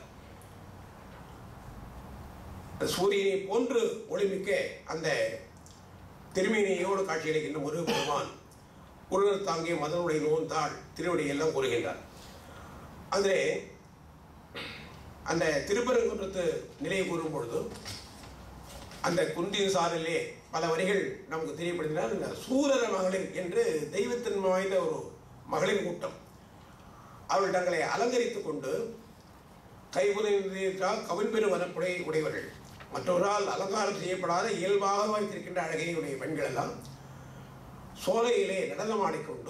அந்த சூரியனை போன்று ஒளிமிக்க அந்த திருமேனியோடு காட்சியளிக்கின்ற முருக பெருமான் உருளர் தாங்கிய மதனுடைய நோன் தாள் திருவடி எல்லாம் கூறுகின்றார் அதிலே அந்த திருப்பரங்குன்றத்து நிலையை கூறும் பொழுது அந்த குன்றின் சாரிலே பல வரிகள் நமக்கு தெரியப்படுத்தினால் இந்த சூரர மகளிர் என்று தெய்வத்தின் வாய்ந்த ஒரு மகளிர் கூட்டம் அவர்கள் தங்களை அலங்கரித்துக் கொண்டு கைபுலையாக கவின்பெரு வனப்புடை உடையவர்கள் மற்றவரால் அலங்காரம் செய்யப்படாத இயல்பாக வைத்திருக்கின்ற அழகையுடைய பெண்கள் எல்லாம் சோலையிலே நடனமாடிக்கொண்டு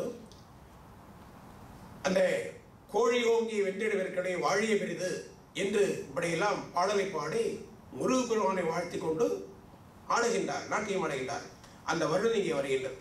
அந்த கோழி ஓங்கி வென்றிடுவதற்குடைய வாழிய பெரிது என்று இப்படியெல்லாம் பாடலை பாடி முருகு பெருமானை வாழ்த்தி கொண்டு ஆடுகின்றார் நாட்டியம் ஆடுகின்றார் அந்த வருடம் இங்கே வருகின்றது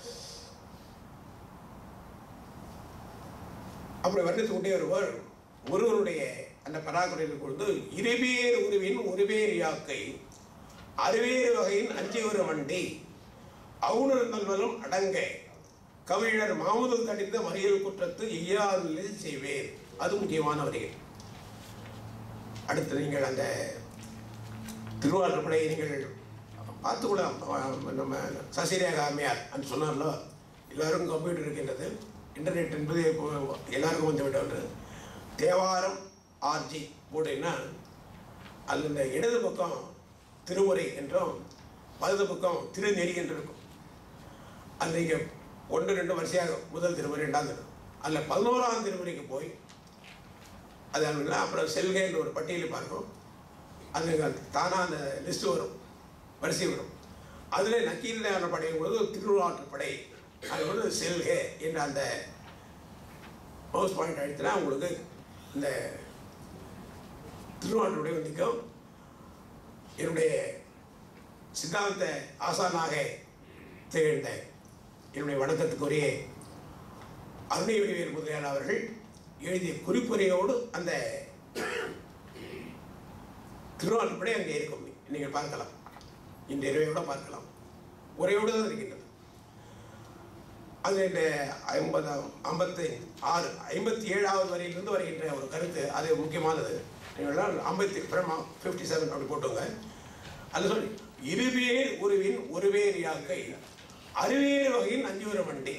அப்படி வர்ணித்து கொண்டே வருவார் முருகனுடைய அந்த பராக்குறையில் கொண்டு இருபேர் உருவின் ஒருபேர் யாக்கை அறுவேறு வகையின் அஞ்சு ஒரு வண்டி அவுணர் நல்வலும் அடங்க கவிழர் மாமுதல் தடித்த மறியல் குற்றத்து ஐயாவில் செய்வேர் அது முக்கியமான வரிகள் அடுத்து நீங்கள் அந்த திருவாரூர்படையை நீங்கள் பார்த்துக்கூடாம் நம்ம சசிரேகா அம்மையார் என்று சொன்னார்ல எல்லாரும் கம்ப்யூட்டர் இருக்கின்றது இன்டர்நெட் என்பது இப்போ எல்லாருக்கும் வந்து விட்டது தேவாரம் ஆர்ஜி போட்டீங்கன்னா அதில் இந்த இடது பக்கம் திருமுறை என்றும் வலது பக்கம் திருநெறி என்று இருக்கும் அது நீங்கள் ஒன்று ரெண்டு வரிசையாக முதல் திருமுறை ரெண்டாம் திருமுறை அதில் பதினோராம் திருமுறைக்கு போய் அது அப்படின்னா அப்புறம் செல்க என்ற ஒரு பட்டியலை பார்க்கும் அது தானாக அந்த லிஸ்ட் வரும் வரிசை வரும் அதில் நக்கீரன் படையும் போது திருவாற்று படை அது வந்து செல்க என்ற அந்த மவுஸ் பாயிண்ட் அழுத்தினா உங்களுக்கு இந்த திருவாரூருடைய நிற்கும் என்னுடைய சித்தாந்த ஆசானாக திகழ்ந்த என்னுடைய வணக்கத்துக்குரிய அருணை வடிவேல் முதலியார் அவர்கள் எழுதிய குறிப்புரையோடு அந்த திருவாரூர்படி அங்கே இருக்கும் நீங்கள் பார்க்கலாம் இந்த இரவையோட பார்க்கலாம் உரையோடு தான் இருக்கின்றது அது இந்த ஐம்பதாம் ஐம்பத்தி ஆறு ஐம்பத்தி ஏழாவது வரையிலிருந்து வருகின்ற ஒரு கருத்து அது முக்கியமானது நீங்கள் ஐம்பத்தி பிரமா ஃபிஃப்டி செவன் அப்படி போட்டுங்க அது சொல்லி இருவேர் உருவின் ஒருவேர் யாக்கை அறுவேறு வகையின் அஞ்சுவர மண்டி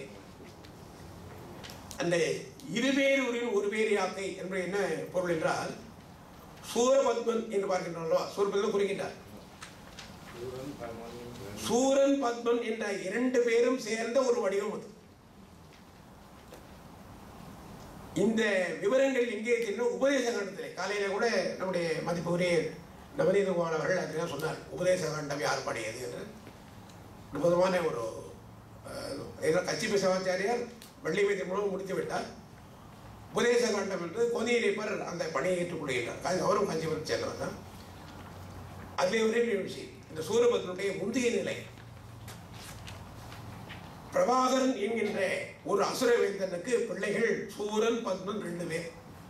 அந்த இருவேர் உருவின் ஒருவேர் யாக்கை என்பது என்ன பொருள் என்றால் சூரபத்மன் என்று பார்க்கின்றோம் அல்லவா சூரபத்மன் குறிக்கின்றார் சூரன் பரமன் சூரன் பத்மன் என்ற இரண்டு பேரும் சேர்ந்த ஒரு வடிவம் அது இந்த விவரங்கள் எங்கே தெரியும் உபதேச காண்டத்திலே காலையில கூட நம்முடைய மதிப்புரிய நவநீத குமார் அவர்கள் அதுதான் சொன்னார் உபதேச காண்டம் யார் பாடியது என்று அற்புதமான ஒரு அஹ், ஏதோ கச்சிபி சிவாச்சாரியார் வள்ளி வைத்தியம் மூலம் முடித்து விட்டார் உபதேச காண்டம் என்று கொதியலிப்பர் அந்த பணியை ஏற்றுக்கொள்கிறார் கா- அவரும் காஞ்சிபுரம் சேர்ந்தவர் தான் அதிலே ஒரே ஒரு விஷயம் இந்த சூரபத்மனுடைய முந்தைய நிலை பிரபாகரன் என்கின்ற ஒரு அசுர வேந்தனுக்கு பிள்ளைகள் சூரன் பத்மன் ரெண்டு பேர்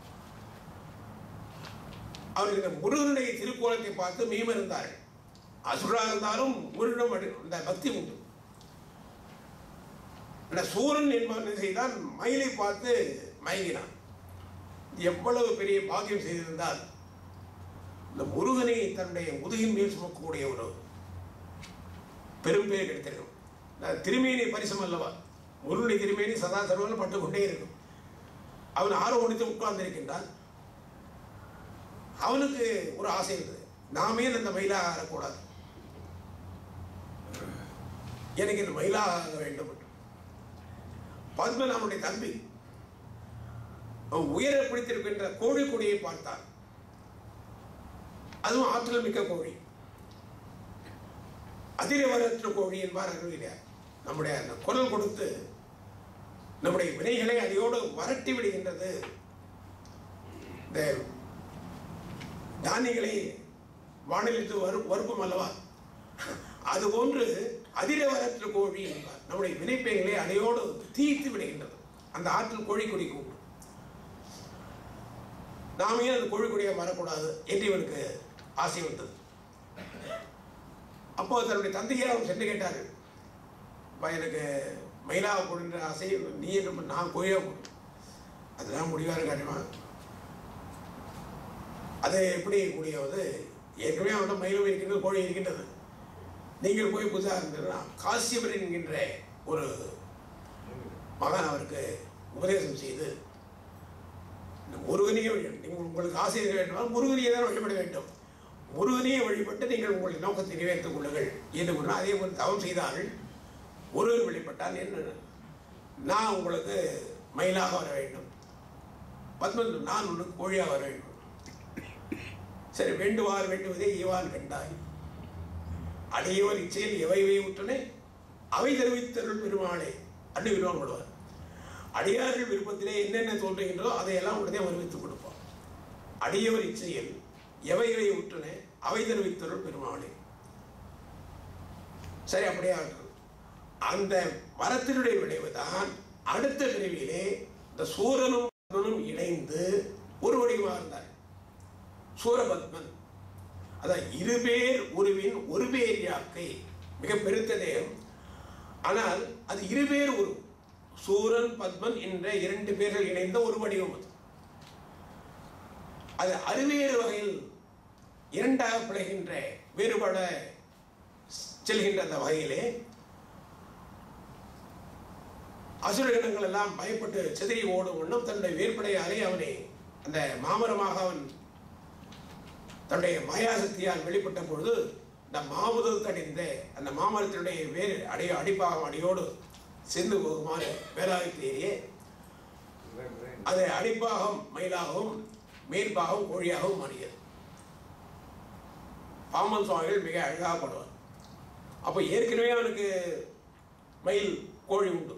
அவர் இந்த முருகனுடைய திருக்கோலத்தை பார்த்து மீமறிந்தார்கள் அசுரா இருந்தாலும் முருகனிடம் அடி- அந்த பக்தி உண்டு அந்த சூரன் என்பவன் என்ன செய்தான் மயிலை பார்த்து மயங்கினான் எவ்வளவு பெரிய பாக்கியம் செய்திருந்தால் இந்த முருகனை தன்னுடைய முதுகின் மேல் சுமக்கக்கூடிய ஒரு பெரும் பேர் கிடைத்திருக்கும் இந்த திருமேனி பரிசம் அல்லவா முருகனுடைய திருமேனி சதா சர்வலும் பட்டு கொண்டே இருக்கும் அவன் ஆரோகணித்து உட்கார்ந்து இருக்கின்றான் அவனுக்கு ஒரு ஆசை இருந்தது நாமே அந்த மயிலா ஆறக்கூடாது எனக்கு இந்த மயிலா ஆக வேண்டும் என்று. பத்மன் அவனுடைய தம்பி அவன் உயர பிடித்திருக்கின்ற கோழி கொடியை பார்த்தான் அதுவும் ஆற்றல் மிக்க கோழி அதிரவரற்ற கோழி என்பார் அறிவியர் நம்முடைய அந்த குரல் கொடுத்து நம்முடைய வினைகளை அதையோடு வரட்டி விடுகின்றது இந்த தானியங்களை வானிலிட்டு வரு வறுப்பும் அல்லவா அதுபோன்று அதிரவரற்ற கோழி என்பார் நம்முடைய வினைப்பைகளை அதையோடு தீர்த்து விடுகின்றது அந்த ஆற்றல் கோழி கொடிக்கு உண்டு நாமே அந்த கோழி கொடியை வரக்கூடாது என்று இவனுக்கு ஆசை வந்தது அப்போ தன்னுடைய தந்தையை அவர் சென்று கேட்டார்கள் "அப்பா, எனக்கு மயிலாக போடுன்ற ஆசை நீ என்ன நான் கோயிலாக போடு அதெல்லாம் முடிவாரு காட்டுமா அது எப்படி முடியாது ஏற்கனவே அவன்கிட்ட மயிலும் இருக்கின்றது கோழி இருக்கின்றது நீங்கள் போய் புதுசாக இருந்ததுன்னா காசியவர் என்கின்ற ஒரு மகான் அவருக்கு உபதேசம் செய்து இந்த முருகனையே வழி நீங்கள் உங்களுக்கு ஆசை இருக்க வேண்டுமானால் முருகனையே தான் வழிபட வேண்டும் முருகனையே வழிபட்டு நீங்கள் உங்கள் நோக்கத்தை நிறைவேற்றிக் கொள்ளுங்கள் என்று கூறினார். அதே போல் தவம் செய்தார்கள் முருகன் வழிபட்டால் என்ன நான் உங்களுக்கு மயிலாக வர வேண்டும் பத்மன் நான் உனக்கு கோழியாக வர வேண்டும் சரி வேண்டுவார் வேண்டுவதே ஈவான் கண்டாய் அடையவர் இச்செயல் எவைவை உற்றனே அவை தெரிவித்தருள் பெருமாளே அன்று விருவான் படுவார் அடியார்கள் விருப்பத்திலே என்னென்ன தோன்றுகின்றதோ அதையெல்லாம் உடனே வருவித்துக் கொடுப்பார் அடியவர் இச்செயல் எவை எவை உற்றனே அவை தெரிவித்தருள் பெருமாளே சரி அப்படியே ஆகட்டும் அந்த வரத்தினுடைய விளைவுதான் அடுத்த பிரிவிலே இந்த சூரனும் பத்மனும் இணைந்து ஒரு வடிவமாக இருந்தார் சூரபத்மன் அதான் இருபேர் உருவின் ஒரு பேர் யாக்கை மிக பெருத்ததே ஆனால் அது இருபேர் உரு சூரன் பத்மன் என்ற இரண்டு பேர்கள் இணைந்த ஒரு வடிவம் அது அது அறுவேறு வகையில் இரண்டாக பிழைகின்ற வேறுபட செல்கின்ற அந்த வகையிலே அசுர இனங்கள் எல்லாம் பயப்பட்டு சிதறி ஓடும் வண்ணம் தன்னுடைய வேற்படையாலே அவனை அந்த மாமரமாக அவன் தன்னுடைய மாயாசக்தியால் வெளிப்பட்ட பொழுது இந்த மாமுதல் தடிந்த அந்த மாமரத்தினுடைய வேறு அடி அடிப்பாகம் அடியோடு சேர்ந்து போகுமாறு வேலாயுத்தேரியே அது அடிப்பாகம் மயிலாகவும் மேற்பாகம் கோழியாகவும் மாறியது பாமன் சுவாமிகள் மிக அழகாக பாடுவார் அப்போ ஏற்கனவே அவனுக்கு மயில் கோழி உண்டு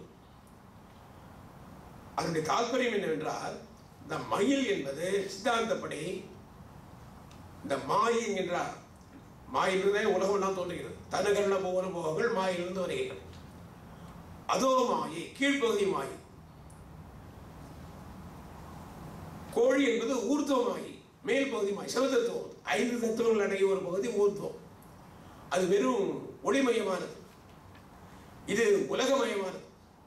அதனுடைய தாற்பயம் என்னவென்றால் இந்த மயில் என்பது சித்தாந்தப்படி இந்த மாய் என்கின்றார் மாயிலிருந்தே உலகமெல்லாம் தோன்றுகிறது தனுகரண போகன போகங்கள் மாயிலிருந்து வருகின்றன அதோ மாயை கீழ்ப்பகுதி மாயை கோழி என்பது ஊர்த்துவ மாயை மேல் பகுதி மாயை சிவதத்துவம் ஐந்து தத்துவங்கள் அடங்கிய ஒரு பகுதி ஊர்த்துவம் அது வெறும் ஒளிமயமானது இது உலகமயமானது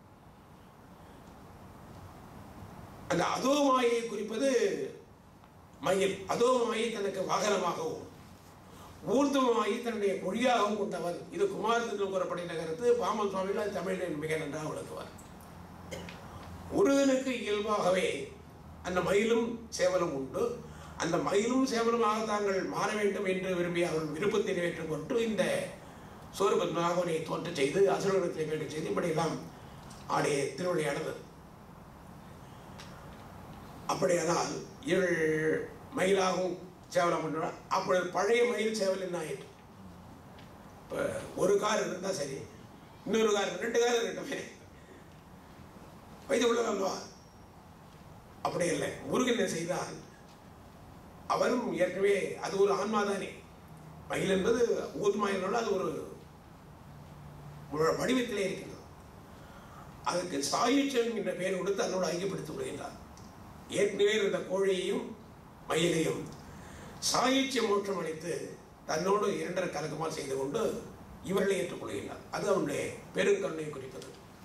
அந்த அதோமாயை குறிப்பது மயில் அதோமாயை தனக்கு வாகனமாகவும் ஊர்துவமாயி தன்னுடைய மொழியாகவும் கொண்டவர் இது குமாரத்தில் கூறப்படுகிற கருத்து பாமன் சுவாமிகள் அது தமிழில் மிக நன்றாக விளக்குவார் முருகனுக்கு இயல்பாகவே அந்த மயிலும் சேவலும் உண்டு அந்த மயிலும் சேவலுமாக தாங்கள் மாற வேண்டும் என்று விரும்பி அவர்கள் விருப்பத்தை நிறைவேற்றும் கொண்டு இந்த சூரபத்மநாகவனை தோன்ற செய்து அசுரகத்தை வேண்ட செய்து இப்படியெல்லாம் ஆடிய திருவிளையாடது அப்படியானால் இவள் மயிலாகவும் சேவலம் பண்ணுறான் அப்பொழுது பழைய மயில் சேவல் என்ன ஆயிட்டு இப்போ ஒரு கார் இருந்தால் சரி இன்னொரு கார் ரெண்டு கார் இருக்கட்டுமே வைத்து கொள்ளலாம் அல்லவா அப்படி இல்லை முருகன் என்ன செய்தால் அவரும் ஏற்கனவே அது ஒரு ஆன்மா தானே மயில் என்பது ஊத்மாயினோட அது ஒரு ஒரு வடிவத்திலே இருக்கின்றது அதுக்கு சாயுச்சன் என்ற பெயர் கொடுத்து அதனோடு ஐக்கியப்படுத்திக் கொள்கின்றார் ஏற்கனவே இருந்த கோழியையும் மயிலையும் சாயுச்சிய மோட்சம் அளித்து தன்னோடு இரண்டரை கலக்கமாக செய்து கொண்டு இவர்களை ஏற்றுக்கொள்கின்றார் அது அவனுடைய பெருங்கருணையை குறிப்பது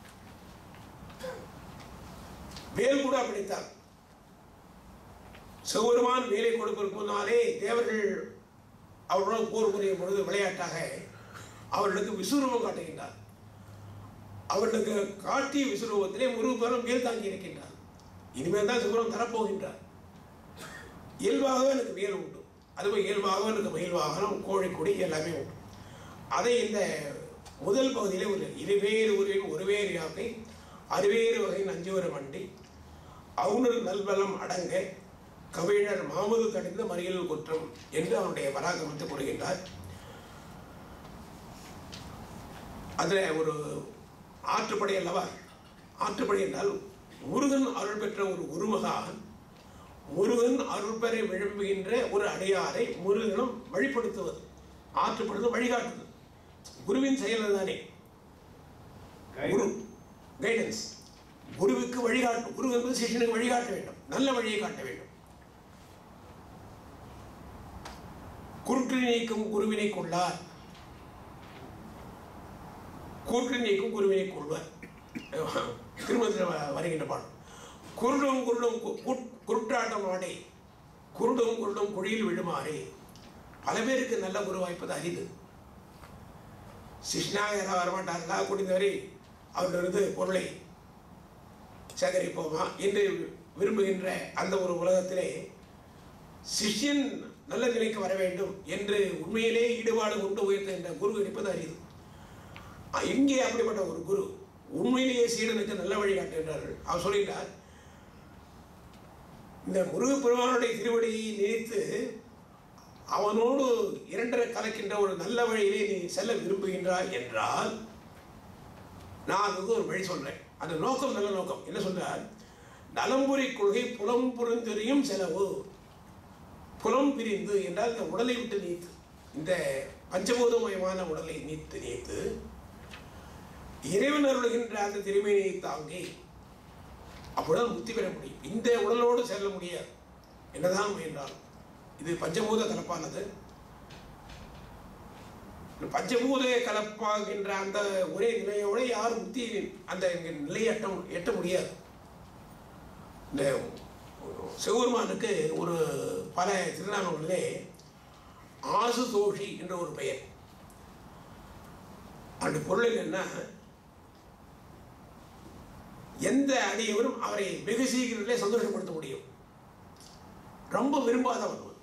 வேல் கூட அப்படித்தான் சிவபெருமான் வேலை கொடுப்பதற்கு முன்னாலே தேவர்கள் அவர்களோடு போர் புரியும் பொழுது விளையாட்டாக அவர்களுக்கு விசுரூபம் காட்டுகின்றார் அவர்களுக்கு காட்டிய விசுரூபத்திலே முருகபெரும் வேல் தாங்கி இருக்கின்றார் இனிமேல் தான் சிவபெருமான் தரப்போகின்றார் இயல்பாகவே எனக்கு வேல் உண்டு அதுவும் இயல்பாகவே எனக்கு மயில் வாகனம் கோழிக்கொடி எல்லாமே உண்டு அதை இந்த முதல் பகுதியிலே ஒரு இருவேறு உருவின் ஒருவேறு யாக்கை அறுவேறு வகையின் அஞ்சு ஒரு வண்டி அவுணர் நல்பலம் அடங்க கவிழர் மாமுது கடிந்த மறியல் குற்றம் என்று அவனுடைய பராக்கிரமத்தை கூறுகின்றார் அதில் ஒரு ஆற்றுப்படை அல்லவா ஆற்றுப்படை என்றால் முருகன் அருள் பெற்ற ஒரு குருமகான் முருகன் அருள் பெற விரும்புகின்ற ஒரு அடியாரை முருகனும் வழிப்படுத்துவது ஆற்றுப்படுவது வழிகாட்டுவது குருவின் செயல் தானே குரு கைடன்ஸ் குருவுக்கு வழிகாட்டும் குரு என்பது சிஷ்யனுக்கு வழிகாட்ட வேண்டும் நல்ல வழியை காட்ட வேண்டும் குருட்டு நீக்கும் குருவினை கொள்ளார் கூற்று நீக்கும் குருவினை கொள்வார் திருமணத்தில் வருகின்ற பாடம் குருடும் குருடும் கு- குட்- குருட்டாட்டம் ஆடை குருடும் குருடும் குழியில் விழுமாறே பல பேருக்கு நல்ல குரு வாய்ப்பது அரிது சிஷ்ணாக யாராவது வரமாட்டார்களா குடிந்தவரை அவரிலிருந்து பொருளை சேகரிப்போமா என்று விரும்புகின்ற அந்த ஒரு உலகத்திலே சிஷ்யன் நல்ல நிலைக்கு வர வேண்டும் என்று உண்மையிலே ஈடுபாடு கொண்டு உயர்த்துகின்ற குரு கிடைப்பது அரிது அஹ் இங்கே அப்படிப்பட்ட ஒரு குரு உண்மையிலேயே சீடனுக்கு நல்ல வழி காட்டுகின்றார்கள் அவர் சொல்கிறார் இந்த முருகப்பெருமானுடைய திருவடியை நினைத்து அவனோடு இரண்டரை கலக்கின்ற ஒரு நல்ல வழியிலே நீ செல்ல விரும்புகின்றாய் என்றால் நான் அதுக்கு ஒரு வழி சொல்றேன் அந்த நோக்கம் நல்ல நோக்கம் என்ன சொல்றார் நலம்புரி கொள்கை புலம் புரிந்தெறியும் செலவு புலம் பிரிந்து என்றால் இந்த உடலை விட்டு நீத்து இந்த பஞ்சபூதமயமான உடலை நீத்து நீத்து இறைவன் அருளுகின்ற அந்த திருமையை தாங்கி அப்பொழுது முக்தி பெற முடியும் இந்த உடலோடு செல்ல முடியாது என்னதான் முயன்றாலும் இது பஞ்சபூத கலப்பானது இந்த பஞ்சபூத கலப்பாகின்ற அந்த ஒரே நிலையோட யாரும் முக்தி அந்த நிலையை எட்ட எட்ட முடியாது இந்த சிவபெருமானுக்கு ஒரு பல திருநாமங்களிலே ஆசுதோஷி என்ற ஒரு பெயர் அந்த பொருள் என்ன எந்த அடியவரும் அவரை வெகு சீக்கிரத்திலே சந்தோஷப்படுத்த முடியும் ரொம்ப விரும்பாதவன் அவன்.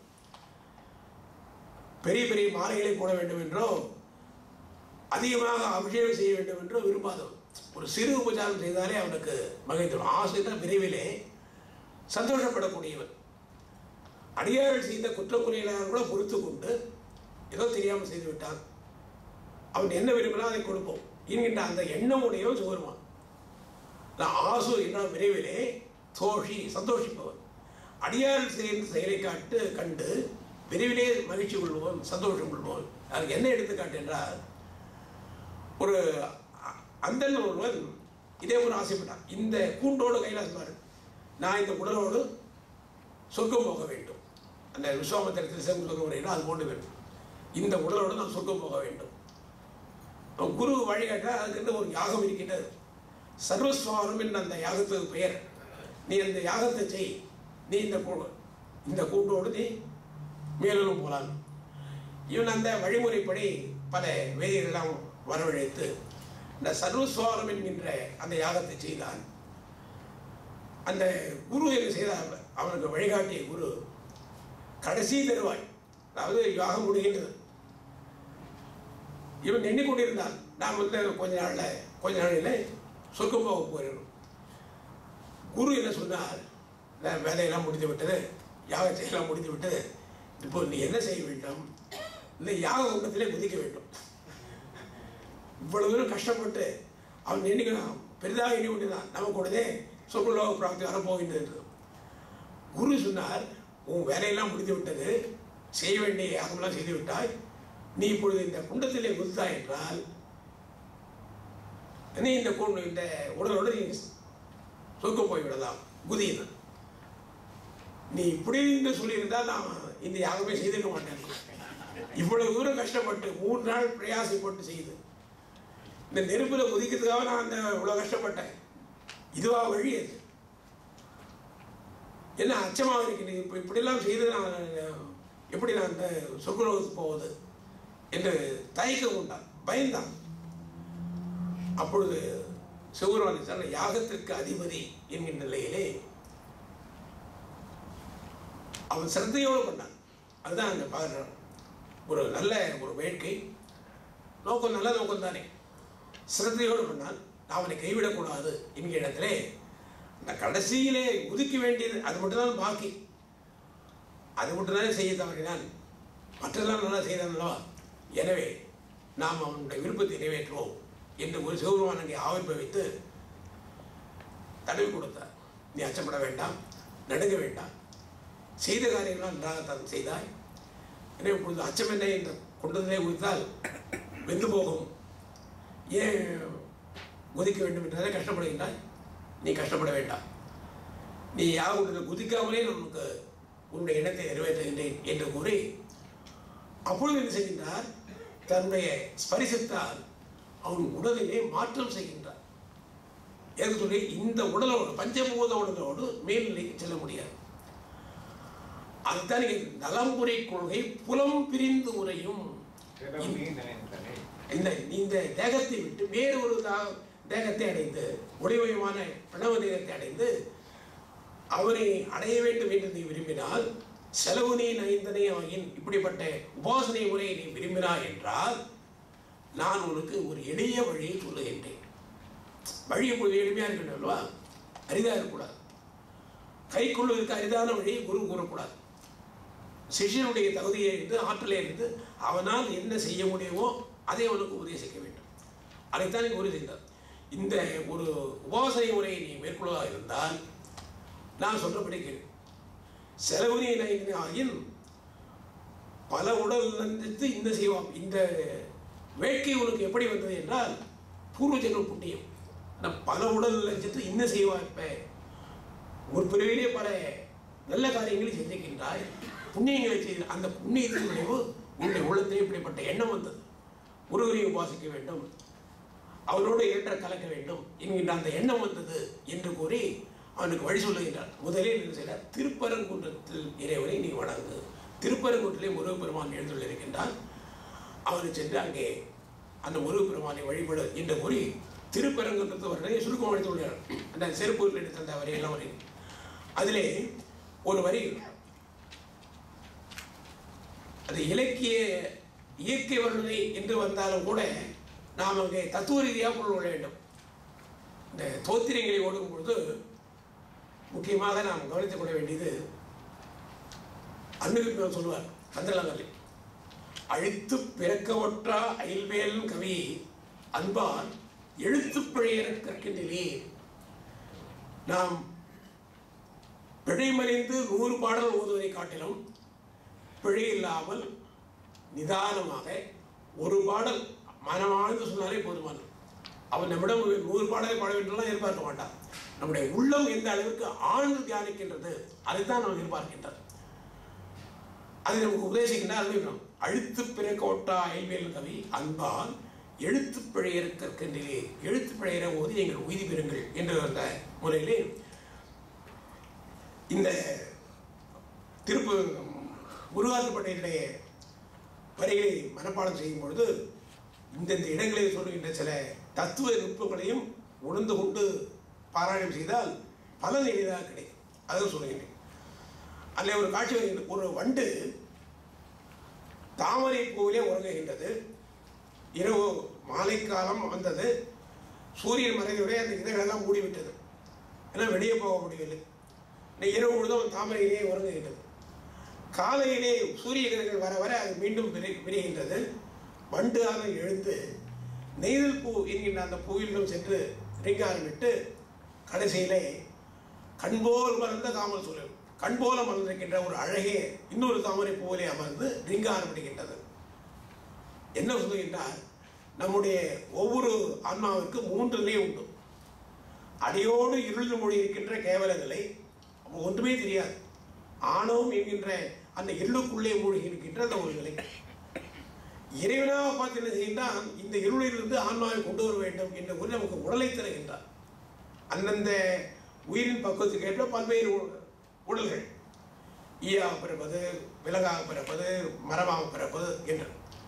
பெரிய பெரிய மாலைகளை போட வேண்டும் என்றோ அதிகமாக அபிஷேகம் செய்ய வேண்டும் என்றோ விரும்பாதவன் ஒரு சிறு உபச்சாரம் செய்தாலே அவனுக்கு மகிழ்ந்துடும் ஆசைதான் விரைவிலே சந்தோஷப்படக்கூடியவன் அடியார்கள் செய்த குற்றக்குறைகளாக கூட பொறுத்து கொண்டு ஏதோ தெரியாமல் செய்து விட்டான் அவன் என்ன விரும்பினா அதை கொடுப்போம் என்கின்ற அந்த எண்ணம் உடையவன் சிவருமான் நான் ஆசு என்றால் விரைவிலே தோஷி சந்தோஷிப்பவன் அடியார்கள் செய்த செயலை காட்டு கண்டு விரைவிலே மகிழ்ச்சி கொள்வோம் சந்தோஷம் கொள்வோம் அதுக்கு என்ன எடுத்துக்காட்டு என்றால் ஒரு அ- அந்தன் ஒருவன் இதே ஒரு ஆசைப்பட்டான் இந்த கூண்டோடு கைலாசம் பாரு நான் இந்த உடலோடு சொர்க்கம் போக வேண்டும் அந்த விஸ்வாமத்திரத்தில் சிவம் சொல்ல முறையில் அது போன்று வேண்டும் இந்த உடலோடு நாம் சொர்க்கம் போக வேண்டும் அப்ப குரு வழிகாட்ட அதுக்கு ஒரு யாகம் இருக்கின்றது சர்வஸ்வாரம் என்ற அந்த யாகத்துக்கு பெயர் நீ அந்த யாகத்தை செய் நீ இந்த கூ- இந்த கூட்டோடு நீ மேலும் போகலாம் இவன் அந்த வழிமுறைப்படி பல வேதியெல்லாம் வரவழைத்து இந்த சர்வஸ்வாரம் என்கின்ற அந்த யாகத்தை செய்தான் அந்த குரு என்ன செய்தார் அவனுக்கு வழிகாட்டிய குரு கடைசி தருவாய் அதாவது யாகம் முடிகின்றது இவன் எண்ணிக்கொண்டிருந்தான் நாம் வந்து கொஞ்ச நாள்ல கொஞ்ச நாளில் சொர்க்கம் போக போகிறோம் குரு என்ன சொன்னார் "நான் வேலையெல்லாம் முடிந்து விட்டது யாக செய்யலாம் முடிந்து விட்டது இப்போ நீ என்ன செய்ய வேண்டும் இந்த யாக குண்டத்திலே குதிக்க வேண்டும் இவ்வளவு தூரம் கஷ்டப்பட்டு அவன் எண்ணிக்கலாம் பெரிதாக எண்ணி கொண்டிருந்தான் நமக்கு உடனே சொர்க்கலோக பிராப்தி வரப்போகின்றது குரு சொன்னார் உன் வேலையெல்லாம் முடிந்து விட்டது செய்ய வேண்டிய யாகமெல்லாம் செய்து விட்டாய் நீ இப்பொழுது இந்த குண்டத்திலே குதித்தாய் என்றால் நீ இந்த குண்டு இந்த உடலோடு நீ சொர்க்கம் போய்விடலாம் குதியினான் நீ இப்படி என்று சொல்லியிருந்தால் நான் இந்த யாகமே செய்திருக்க மாட்டேன் இவ்வளவு தூரம் கஷ்டப்பட்டு மூன்று நாள் பிரயாசப்பட்டு செய்து இந்த நெருப்புல குதிக்கிறதுக்காக நான் அந்த இவ்வளவு கஷ்டப்பட்டேன் இதுவா வழி அது என்ன அச்சமாக இருக்கிறது இப்போ இப்படிலாம் செய்து நான் எப்படி நான் அந்த சொர்க்கலோகத்துக்கு போவது என்று தயக்கம் கொண்டான் பயந்தான் அப்பொழுது சிவபெருமான் சொன்ன யாகத்திற்கு அதிபதி என்கின்ற நிலையிலே அவன் சிரத்தையோடு பண்ணான் அதுதான் அங்கே பார்க்குறான் ஒரு நல்ல ஒரு வேட்கை நோக்கம் நல்ல நோக்கம் தானே சிரத்தையோடு பண்ணான் அவனை கைவிடக்கூடாது என்கிற இடத்திலே அந்த கடைசியிலே உதிக்க வேண்டியது அது மட்டும்தான் பாக்கி அது மட்டும்தானே செய்ய தவறினான் மற்றெல்லாம் நல்லா செய்தான் அல்லவா எனவே நாம் அவனுடைய விருப்பத்தை நிறைவேற்றுவோம் என்று ஒரு சிவபெருமான் அங்கே ஆவிர்பவித்து தடவி கொடுத்தார் நீ அச்சப்பட வேண்டாம் நடுங்க வேண்டாம் செய்த காரியங்களாம் நன்றாகத்தான் செய்தாய் எனவே இப்பொழுது அச்சம் என்ன என்று கொண்டதிலே குறித்தால் வெந்து போகும் ஏன் குதிக்க வேண்டும் என்றாலே கஷ்டப்படுகின்றாய் நீ கஷ்டப்பட வேண்டாம் நீ யாருடைய குதிக்காமலே நமக்கு உன்னுடைய எண்ணத்தை நிறைவேற்றுகின்றேன் என்று கூறி அப்பொழுது என்ன செய்கின்றார் தன்னுடைய ஸ்பரிசத்தால் அவன் உடலிலே மாற்றம் செய்கின்றார் எதுக்கு சொல்லி இந்த உடலோடு பஞ்சபூத உடலோடு மேல்நிலைக்கு செல்ல முடியாது அதுதான் இங்க நலம்புரை கொள்கை புலம் பிரிந்து உரையும் இடம் நீ நினைத்தனே இந்த இந்த தேகத்தை விட்டு வேறு ஒரு தா- தேகத்தை அடைந்து ஒளிமயமான பிரணவ தேகத்தை அடைந்து அவனை அடைய வேண்டும் என்று நீ விரும்பினால் செலவு நீ நைந்தனை ஆகின் இப்படிப்பட்ட உபாசனை முறையை நீ விரும்பினாய் என்றால் நான் உனக்கு ஒரு எளிய வழியை சொல்லுகின்றேன் வழி இப்பொழுது எளிமையாக இருக்கணும் அல்லவா அரிதாக இருக்கக்கூடாது கை கொள்வதற்கு அரிதான வழியை குரு கூறக்கூடாது சிஷ்யனுடைய தகுதியை இருந்து ஆற்றலை இருந்து அவனால் என்ன செய்ய முடியுமோ அதை அவனுக்கு உபதேசிக்க வேண்டும் அதைத்தான் இங்கு உறுதி செய்தார் இந்த ஒரு உபாசனை முறையை நீ மேற்கொள்வதாக இருந்தால் நான் சொல்றபடி கேள் செலவு ஆகின் பல உடல் நந்தித்து இந்த செய்வாம் இந்த வேட்கை உனக்கு எப்படி வந்தது என்றால் பூர்வ ஜென்ம புண்ணியம் நான் பல உடல் லஞ்சித்து இன்ன செய்வாய் இப்ப ஒரு பிறவிலே பல நல்ல காரியங்களை செஞ்சிருக்கின்றாய் புண்ணியங்களை செய்து அந்த புண்ணியத்தின் விளைவு உன்னுடைய உள்ளத்திலே இப்படிப்பட்ட எண்ணம் வந்தது ஒருவரை உபாசிக்க வேண்டும் அவரோடு ஏற்ற கலக்க வேண்டும் என்கின்ற அந்த எண்ணம் வந்தது என்று கூறி அவனுக்கு வழி சொல்லுகின்றார் முதலில் என்ன செய்கிறார் திருப்பரங்குன்றத்தில் இறைவனை நீ வணங்கு திருப்பரங்குன்றத்திலே முருகப்பெருமான் எழுந்துள்ளிருக்கின்றான் அவனை சென்று அங்கே அந்த முருகப்பெருமானை வழிபடு என்று கூறி திருப்பரங்குன்றத்து வரை சுருக்கம் அழைத்துள்ளார் அந்த செருப்பூரில் எடுத்த அந்த வரையெல்லாம் வரை அதிலே ஒரு வரி அது இலக்கிய இயற்கை வர்ணனை என்று வந்தாலும் கூட நாம் அங்கே தத்துவ ரீதியாக பொருள் கொள்ள வேண்டும் இந்த தோத்திரங்களை ஓடும் பொழுது முக்கியமாக நாம் கவனித்துக் கொள்ள வேண்டியது அன்னுக்கு சொல்லுவார் கந்தலங்கரில் அழித்து பிறக்கவற்றா அயல்வேல் கவி அன்பால் எழுத்துப் பிழையற கற்கின்றீர் நாம் பிழைமறிந்து நூறு பாடல் ஓதுவதை காட்டிலும் பிழை இல்லாமல் நிதானமாக ஒரு பாடல் மனமாழ்ந்து சொன்னாலே போதுமானது அவன் நம்மிடம் ஒரு நூறு பாடலை பாட வேண்டும்லாம் எதிர்பார்க்க மாட்டான் நம்முடைய உள்ளம் எந்த அளவுக்கு ஆழ்ந்து தியானிக்கின்றது அதைத்தான் நாம் எதிர்பார்க்கின்றார் அதை நமக்கு உபதேசிக்கின்ற அறிவிக்கிறோம் அழுத்து பிறக்கோட்டா ஐவேல் கவி அன்பால் எழுத்து பிழையர் கற்கின்றே எழுத்து பிழையர ஓதி நீங்கள் உய்தி பெறுங்கள் என்ற அந்த முறையிலே இந்த திருப்பு முருகாற்றுப்பட்டையினுடைய வரிகளை மனப்பாடம் செய்யும் பொழுது இந்தந்த இடங்களில் சொல்லுகின்ற சில தத்துவ நுட்பங்களையும் உணர்ந்து கொண்டு பாராயணம் செய்தால் பலன் எளிதாக கிடைக்கும் அதுவும் சொல்லுகின்றேன் அதில் ஒரு காட்சி வருகின்றது ஒரு வண்டு தாமரை பூவிலே உறங்குகின்றது இரவு மாலை காலம் வந்தது சூரியன் மறைந்தவுடைய அந்த இதழெல்லாம் மூடிவிட்டது ஏன்னா வெளியே போக முடியவில்லை இந்த இரவு முழுதும் தாமரையிலே உறங்குகின்றது காலையிலே சூரிய கிரகங்கள் வர வர அது மீண்டும் விரி விரிகின்றது வண்டு ஆக எழுந்து நெய்தல் பூ என்கின்ற அந்த பூவிலும் சென்று ரிங்காரமிட்டு கடைசியிலே கண்போல் மலர்ந்த தாமரை சூழல் கண்போல மலர்ந்திருக்கின்ற ஒரு அழகிய இன்னொரு தாமரை பூவிலே அமர்ந்து ரிங்காரமிடுகின்றது என்ன சொல்லுகின்றார் நம்முடைய ஒவ்வொரு ஆன்மாவிற்கு மூன்று நிலை உண்டு அடியோடு இருள் மொழி இருக்கின்ற கேவல நிலை அப்ப ஒன்றுமே தெரியாது ஆணவம் என்கின்ற அந்த இருளுக்குள்ளே மூழ்கி இருக்கின்ற அந்த ஒரு நிலை இறைவனாக பார்த்து என்ன செய்கின்றான் இந்த இருளிலிருந்து ஆன்மாவை கொண்டு வர வேண்டும் என்ற ஒரு நமக்கு உடலை தருகின்றான் அந்தந்த உயிரின் பக்குவத்துக்கு ஏற்ற பல்வேறு உ- உடல்கள் ஈயாக பிறப்பது விலகாக பிறப்பது மரமாக பிறப்பது என்று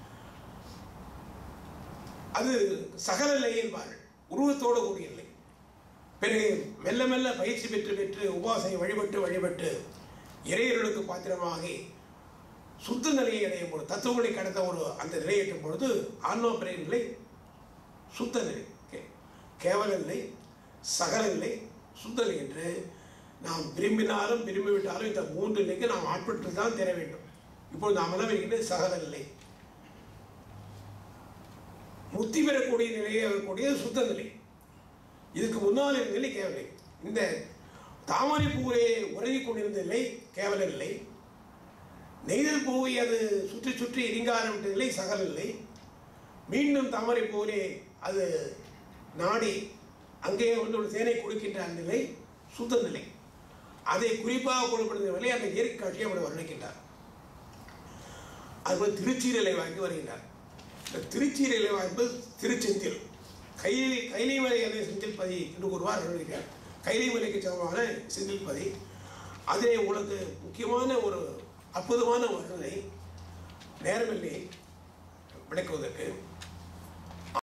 அது சகல நிலை என்பார்கள் உருவத்தோடு கூடிய நிலை பிறகு மெல்ல மெல்ல பயிற்சி பெற்று பெற்று உபாசனை வழிபட்டு வழிபட்டு இறையர்களுக்கு பாத்திரமாகி சுத்த நிலையை அடையும் பொழுது தத்துவங்களை கடந்த ஒரு அந்த நிலையை எட்டும் பொழுது ஆன்மா பிறை நிலை சுத்த நிலை கே- கேவல நிலை சகல நிலை சுத்த நிலை என்று நாம் விரும்பினாலும் விரும்பிவிட்டாலும் இந்த மூன்று நிலைக்கு நாம் ஆட்பட்டு தான் தர வேண்டும் இப்பொழுது நாம் அனுபவிக்கின்ற சகல நிலை முத்தி பெறக்கூடிய நிலையை வரக்கூடிய சுத்த நிலை இதுக்கு முன்னால் இருந்த நிலை கேவல நிலை இந்த தாமரை பூவிலே உறங்கிக் கொண்டிருந்த நிலை கேவல நிலை நெய்தல் பூவை அது சுற்றி சுற்றி இரிங்காரம் நிலை சகல நிலை மீண்டும் தாமரை பூவிலே அது நாடி அங்கே வந்து ஒரு தேனை கொடுக்கின்ற அந்த நிலை சுத்த நிலை அதை குறிப்பாக கொள்ளப்படுகிற நிலை அந்த இயற்கை காட்சியை அவர் வர்ணிக்கின்றார் அதுபோல் திருச்சீரலை வாங்கி வருகின்றார் இந்த திருச்சீரலை என்பது திருச்செந்தில் கைலி கைலிமலை என்ற செந்தில் பதி என்று ஒருவார் எழுதியிருக்கிறார் கைலிமலைக்கு சமமான செந்தில் பதி அதிலே உங்களுக்கு முக்கியமான ஒரு அற்புதமான வர்ணனை நேரமில்லை விளக்குவதற்கு